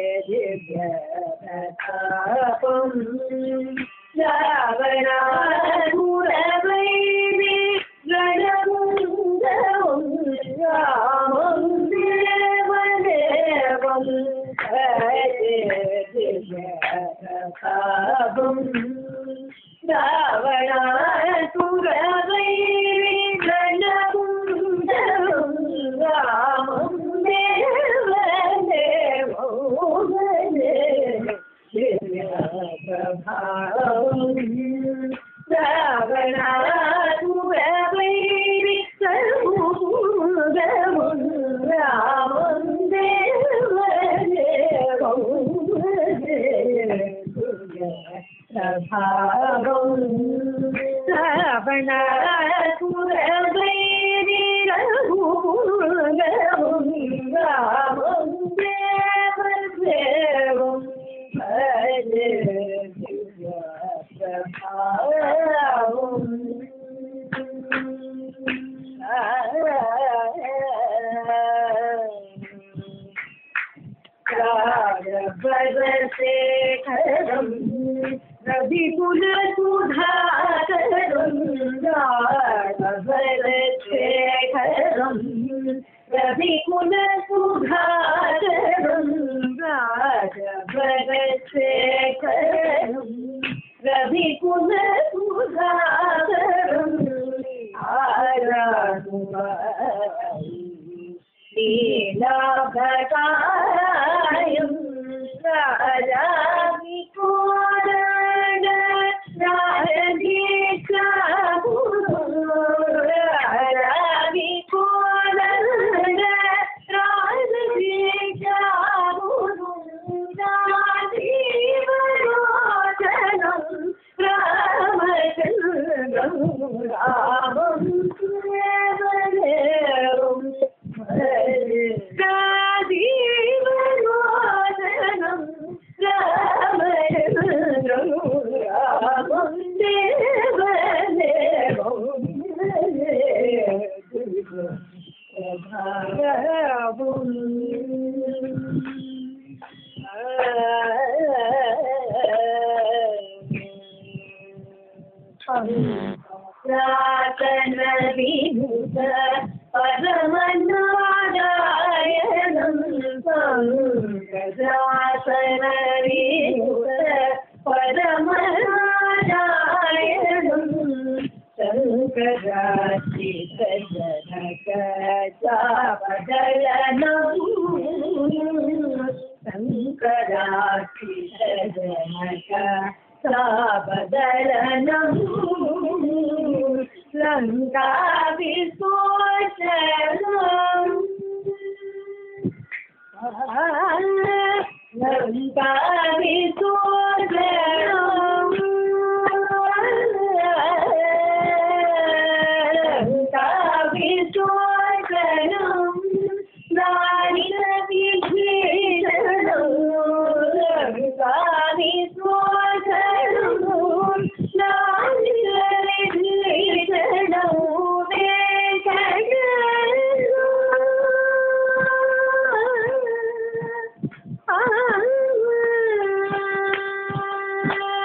ప్రతాపం రావణాసురవైరి గణముందరం రామం దేవదేవం హరే ప్రతాపం రావణాసురవైరి గణముందరం రామం దేవదేవం హరే రావణాసురవైరి సర్వముదముం రామం దేవదేవం ప్రభావం రావణాసురవైరి రఘుముదముం రామం దేవదేవం హరే ప్రభావం రాజభరశేఖరం రవికుల సుధాకరం రాజభరశేఖరం రవికుల సుధాకరం రాజభరశేఖరం రవికుల సుధాకరం ఆరాధువాయి లీలాభటాయం రాజామి కోరణ రాజీషా రాజామి కోరణ రాజీషా రాజీవలోచనం రామచంద్రం రామం దేవదేవం రాజీవలోచనం రామచంద్రం రామం దేవదేవం ప్రాతన విభూత పరమనారాయణం సంగజాసన విభూత పరమనారాయణం శంకరాచిత జనక చాపదలనం శంకరాచిత జనక సాబదలనం లంకా విశోచనం లంకా విశోచనం లంకా విశోచనం దారిణ విభీషణం లంకా విశోచనం దారిణ విభీషణం వెంకట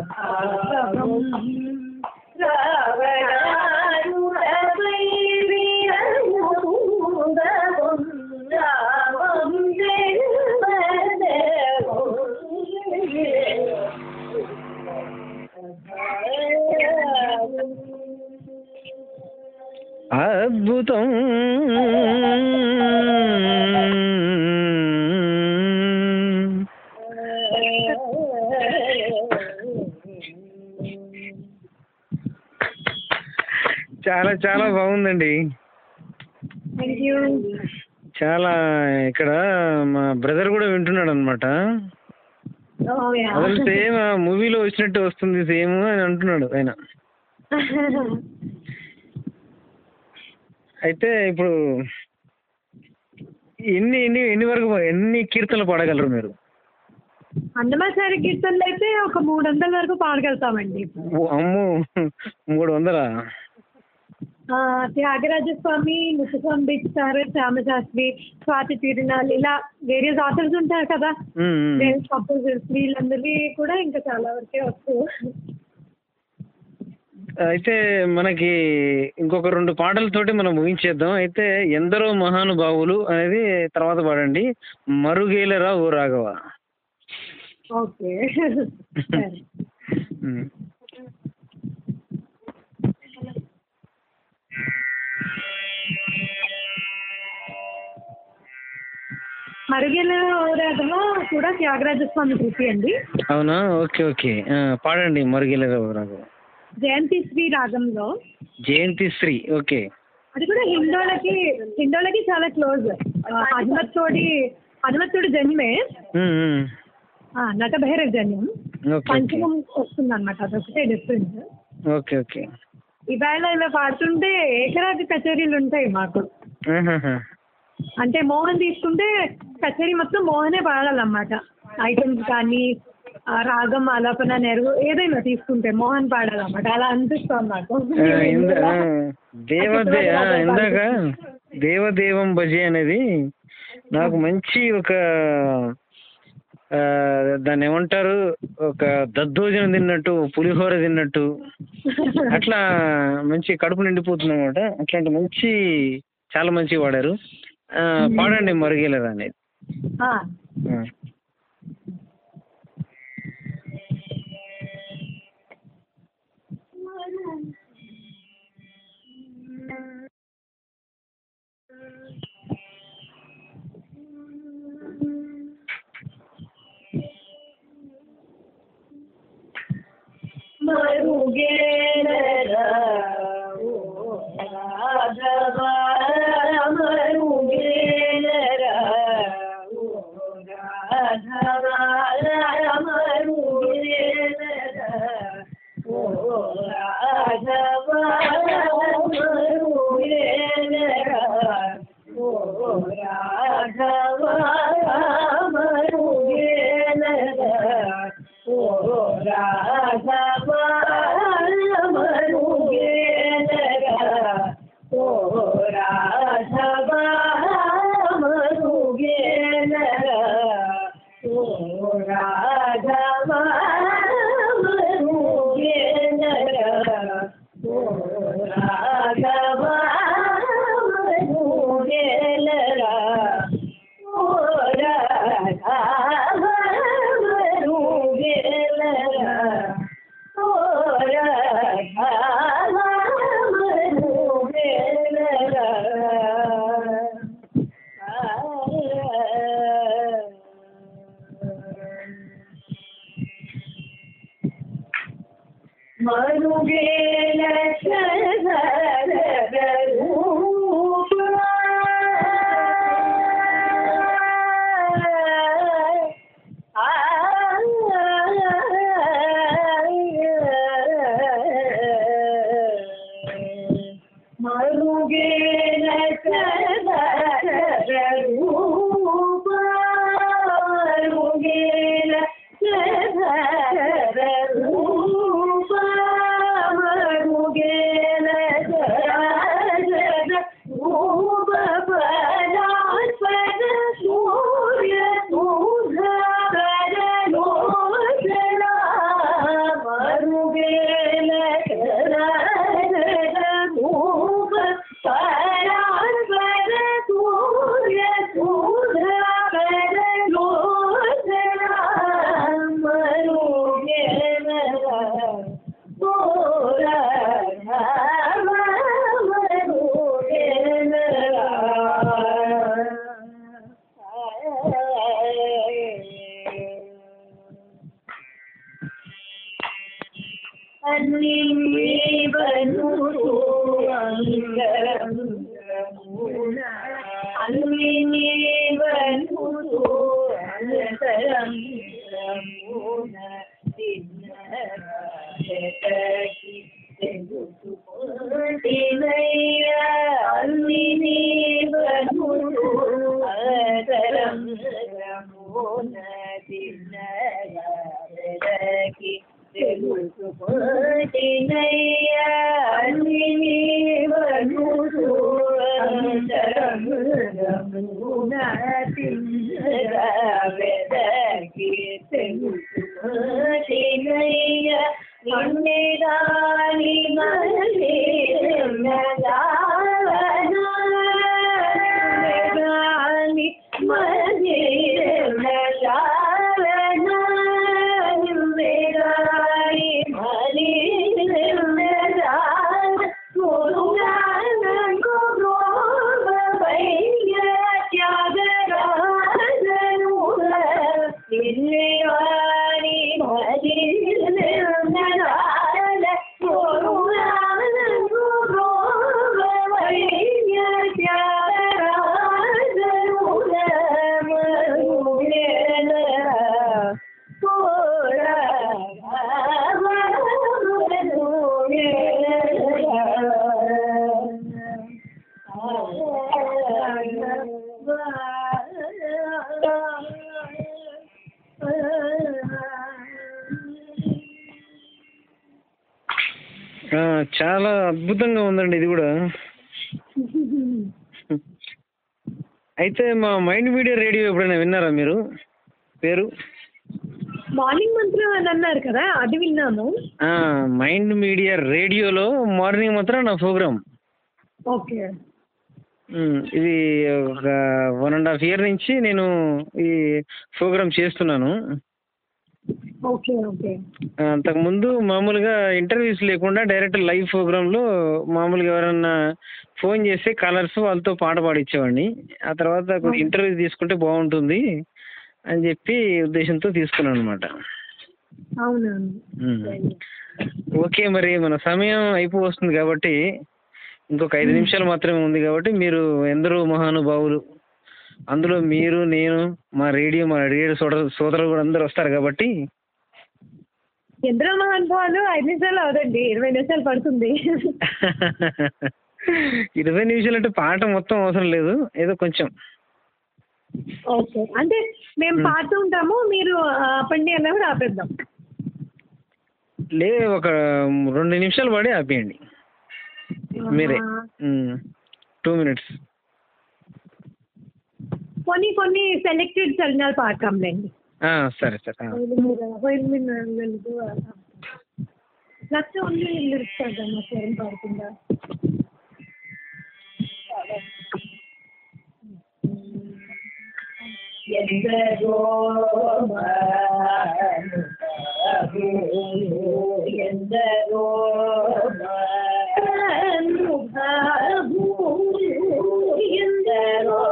అద్భుతం చాలా చాలా బాగుందండి థ్యాంక్ యూ చాలా ఇక్కడ మా బ్రదర్ కూడా వింటున్నాడు అనమాట అసలు సేమ్ మూవీలో వచ్చినట్టు వస్తుంది సేమ్ అని అంటున్నాడు ఆయన అయితే ఇప్పుడు ఎన్ని ఎన్ని ఎన్ని వరకు ఎన్ని కీర్తనలు పాడగలరు మీరు అన్నమాచారి కీర్తనలు అయితే ఒక మూడు వందల వరకు పాడగలుగుతామండి ఓ అమ్మో మూడు వందలా ఆ, త్యాగరాజ స్వామి ముసస్వామి బిచ్చారు శ్యామశాస్త్రి స్వాతి తిరునాల్ ఇలా వేరియస్ ఆథర్స్ ఉంటారు కదా ఉమ్, ఉమ్. వేరియస్ కంపోజర్స్ వీళ్ళందరివి కూడా ఇంకా చాలా వరకే వచ్చు అయితే మనకి ఇంకొక రెండు పాటలతోటి మనం ముగించేద్దాం అయితే ఎందరో మహానుభావులు అనేది తర్వాత పాడండి మరుగేలరా ఓ రాఘవ ఓకే సరే ఉమ్. మరుగెల రాఘవ కూడా త్యాగరాజ స్వామి కృతి అండి అవునా ఓకే ఓకే ఆ, పాడండి మరుగేలరా ఓ రాఘవ జయంతి శ్రీ రాగంలో జయంతి శ్రీ ఓకే అది కూడా హిందోలకి హిందోలకి చాలా క్లోజ్ హనుమత్తోడి హనుమత్తుడి జన్మే ఉమ్, ఉమ్. ఆ, నటభైరవ జన్యం ఓకే ఓకే పంచమం వస్తుంది అనమాట అదొకటే డిఫరెన్స్ ఓకే ఓకే ఇవాళ ఇలా పాడుతుంటే ఏకరాజ కచేరీలు ఉంటాయి మాకు ఆహాహా. అంటే మోహన్ తీసుకుంటే కచేరీ మొత్తం మోహనే పాడాలన్నమాట ఐటమ్స్ కానీ ఆ, రాగం ఆలాపన నెరుగు ఏదైనా తీసుకుంటే మోహన్ పాడాలన్నమాట అలా అనిపిస్తుంది నాకు ఆ, ఇంద- ఆ, దేవదే ఆ, ఇందాక దేవదేవం భజే అనేది నాకు మంచి ఒక ఆ, దాన్ని ఏమంటారు ఒక దద్దోజనం తిన్నట్టు పులిహోర తిన్నట్టు అట్లా మంచి కడుపు నిండిపోతుంది అనమాట అట్లాంటి మంచి చాలా మంచి వాడారు ఆ, పాడండి మరుగేలరా అనేది ఆ, ఆ. మరుగేల అన్ని నీవనుతో అంతరంగమున అన్ని నీవనుతో అంతరంగమున తిన్నకి తెలుసుకుంటినయ్యా అన్ని నీవనుతో అంతరంగమున తిన్నకి తెలుసుకుంటినయ్యా అన్ని నీవనుతో అంతరంగమున తిన్నకి తెలుసుకుంటినయ్యా నిన్నేదాని మళ్ళీ నగాని మళ్ళీ నగాని నిన్నేదాని మళ్ళీ ఆ, చాలా అద్భుతంగా ఉందండి ఇది కూడా అయితే మా మైండ్ మీడియా రేడియో ఎప్పుడైనా విన్నారా మీరు పేరు మార్నింగ్ మంత్రం అని అన్నారు కదా అది విన్నాము ఆ, మైండ్ మీడియా రేడియోలో మార్నింగ్ మాత్రం నా ప్రోగ్రామ్ ఓకే ఉమ్, ఇది ఒక వన్ అండ్ హాఫ్ ఇయర్ నుంచి నేను ఈ ప్రోగ్రామ్ చేస్తున్నాను ఓకే ఓకే ఆ, అంతకుముందు మామూలుగా ఇంటర్వ్యూస్ లేకుండా డైరెక్ట్ లైవ్ ప్రోగ్రాంలో మామూలుగా ఎవరన్నా ఫోన్ చేస్తే కాలర్స్ వాళ్ళతో పాట పాడించేవాడిని ఆ తర్వాత కొన్ని ఇంటర్వ్యూస్ తీసుకుంటే బాగుంటుంది అని చెప్పి ఉద్దేశంతో తీసుకున్నాను అనమాట అవునవును ఓకే మరి మన సమయం అయిపో వస్తుంది కాబట్టి ఇంకొక ఐదు నిమిషాలు మాత్రమే ఉంది కాబట్టి మీరు ఎందరో మహానుభావులు అందులో మీరు నేను మా రేడియో మా రేడియో సోదరు సోదరులు కూడా అందరూ వస్తారు కాబట్టి ఎందరో మహానుభావాలు ఐదు నిమిషాలు అవదండి ఇరవై నిమిషాలు పడుతుంది ఇరవై నిమిషాలు అంటే పాట మొత్తం అవసరం లేదు ఏదో కొంచెం ఓకే అంటే మేము పాడుతూ ఉంటాము మీరు ఆపండి అన్నప్పుడు ఆపేద్దాం లే ఒక రెండు నిమిషాలు పడి ఆపేయండి మీరే టూ మినిట్స్ కొన్ని కొన్ని సెలెక్టెడ్ చరణాలు పాడతాంలేండి సరే సరే ఆ. లక్ష ఉంది లిరిక్స్ పాడదామా స్వరం పాడుతుందా ఎందరో ఎందరో ఎందరో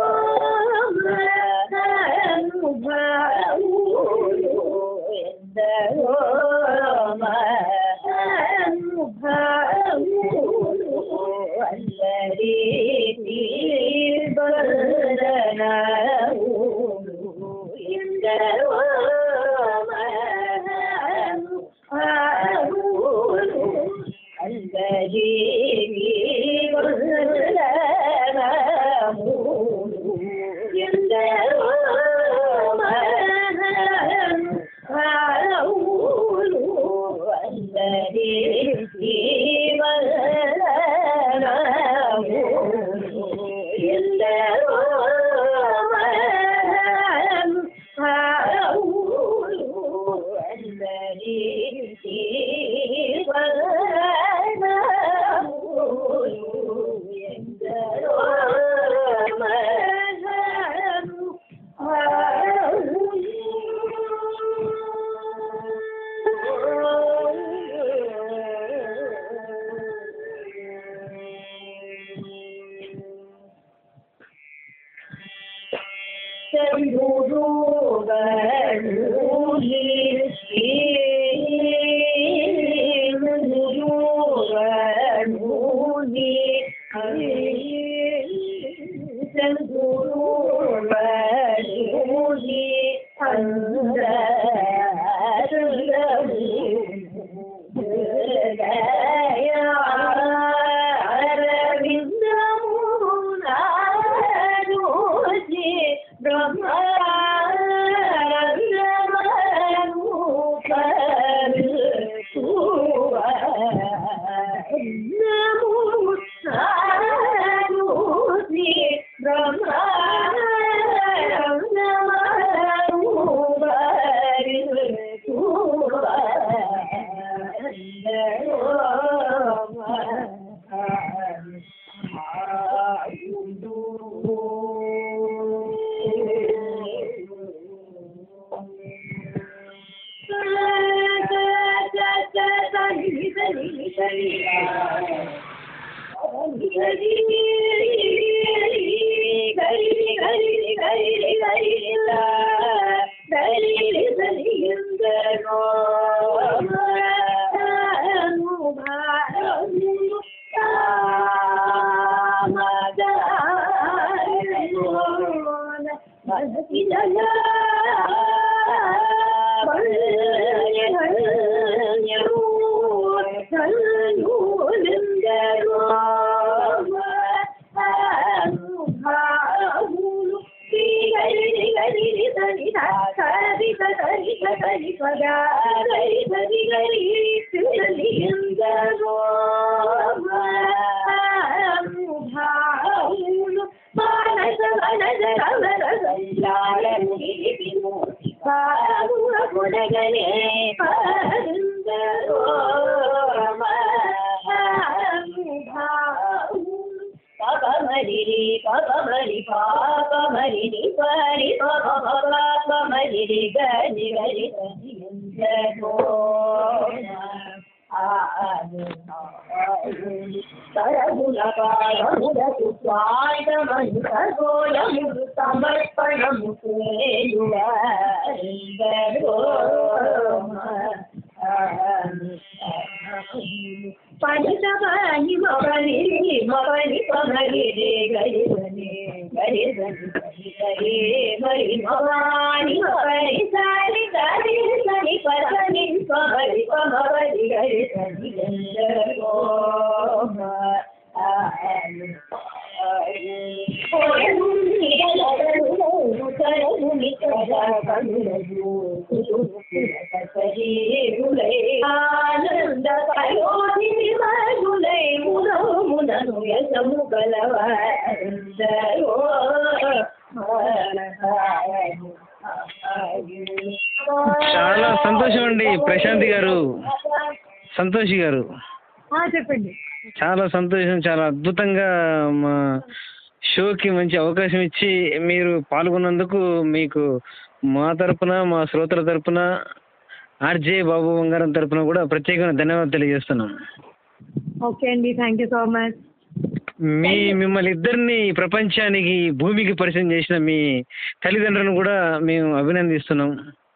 ఎందరో అల్లరి ఎందరో అందరి ఎందరో అందరి ఎందరో అందరి ఎందరో చెరువులు చాలా సంతోషం అండి ప్రశాంతి గారు సంతోషి గారు ఆ, చెప్పండి చాలా సంతోషం చాలా అద్భుతంగా మా షోకి మంచి అవకాశం ఇచ్చి మీరు పాల్గొన్నందుకు మీకు మా తరపున మా శ్రోతల తరపున ఆర్జే బాబు బంగారం తరపున కూడా ప్రత్యేకమైన ధన్యవాదాలు తెలియజేస్తున్నాం ఓకే అండి థ్యాంక్ యూ సో మచ్ మీ మిమ్మల్ని ఇద్దరిని ప్రపంచానికి భూమికి పరిచయం చేసిన మీ తల్లిదండ్రులను కూడా మేము అభినందిస్తున్నాం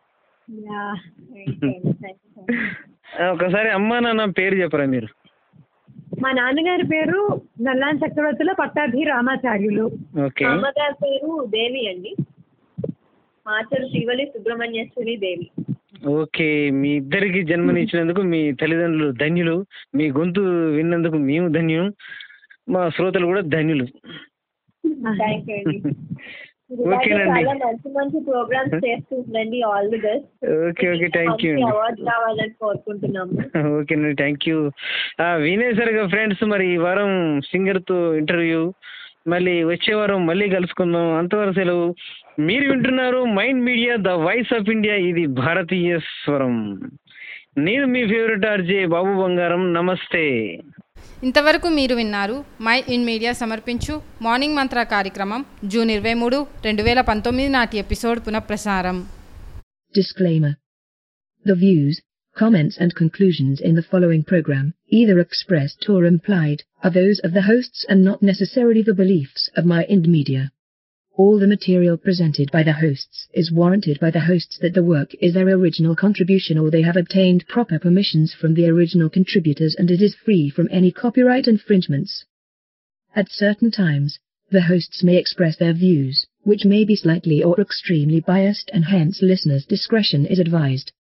ఒకసారి అమ్మా నాన్న పేరు చెప్పరా మీరు మా నాన్నగారి పేరు నల్లాన్ చక్రవర్తుల పట్టాభి రామాచార్యులు ఓకే అమ్మగారి పేరు దేవి అండి మాచరు శివలి సుబ్రహ్మణ్యేశ్వరి దేవి ఓకే మీ ఇద్దరికి జన్మనిచ్చినందుకు మీ తల్లిదండ్రులు ధన్యులు మీ గొంతు విన్నందుకు మేము ధన్యం మా శ్రోతలు కూడా ధన్యులు థ్యాంక్ యూ అండి ఓకేనండి చాలా మంచి మంచి ప్రోగ్రామ్స్ చేస్తుందండి all the best okay okay thank you అండి అవార్డు రావాలని కోరుకుంటున్నాము ఓకేనండి థ్యాంక్ యూ వినేసరిగా ఫ్రెండ్స్ మరి ఈ వారం సింగర్తో ఇంటర్వ్యూ మళ్ళీ వచ్చే వారం మళ్ళీ కలుసుకుందాం అంతవరకు సెలవు మీరు వింటున్నారు Mind Media the voice of India ఇది భారతీయ స్వరం నేను మీ ఫేవరెట్ ఆర్జే బాబు బంగారం నమస్తే ఇంతవరకు మీరు విన్నారు మై ఇన్ మీడియా సమర్పించు మార్నింగ్ మంత్ర కార్యక్రమం జూన్ ఇరవై మూడు రెండు వేల పంతొమ్మిది నాటి ఎపిసోడ్ పునఃప్రసారం Disclaimer. The views, comments and conclusions in the following program, either expressed or implied, are those of the hosts and not necessarily the beliefs of My Ind Media. All the material presented by the hosts is warranted by the hosts that the work is their original contribution or they have obtained proper permissions from the original contributors and it is free from any copyright infringements. At certain times, the hosts may express their views, which may be slightly or extremely biased and hence listeners' discretion is advised.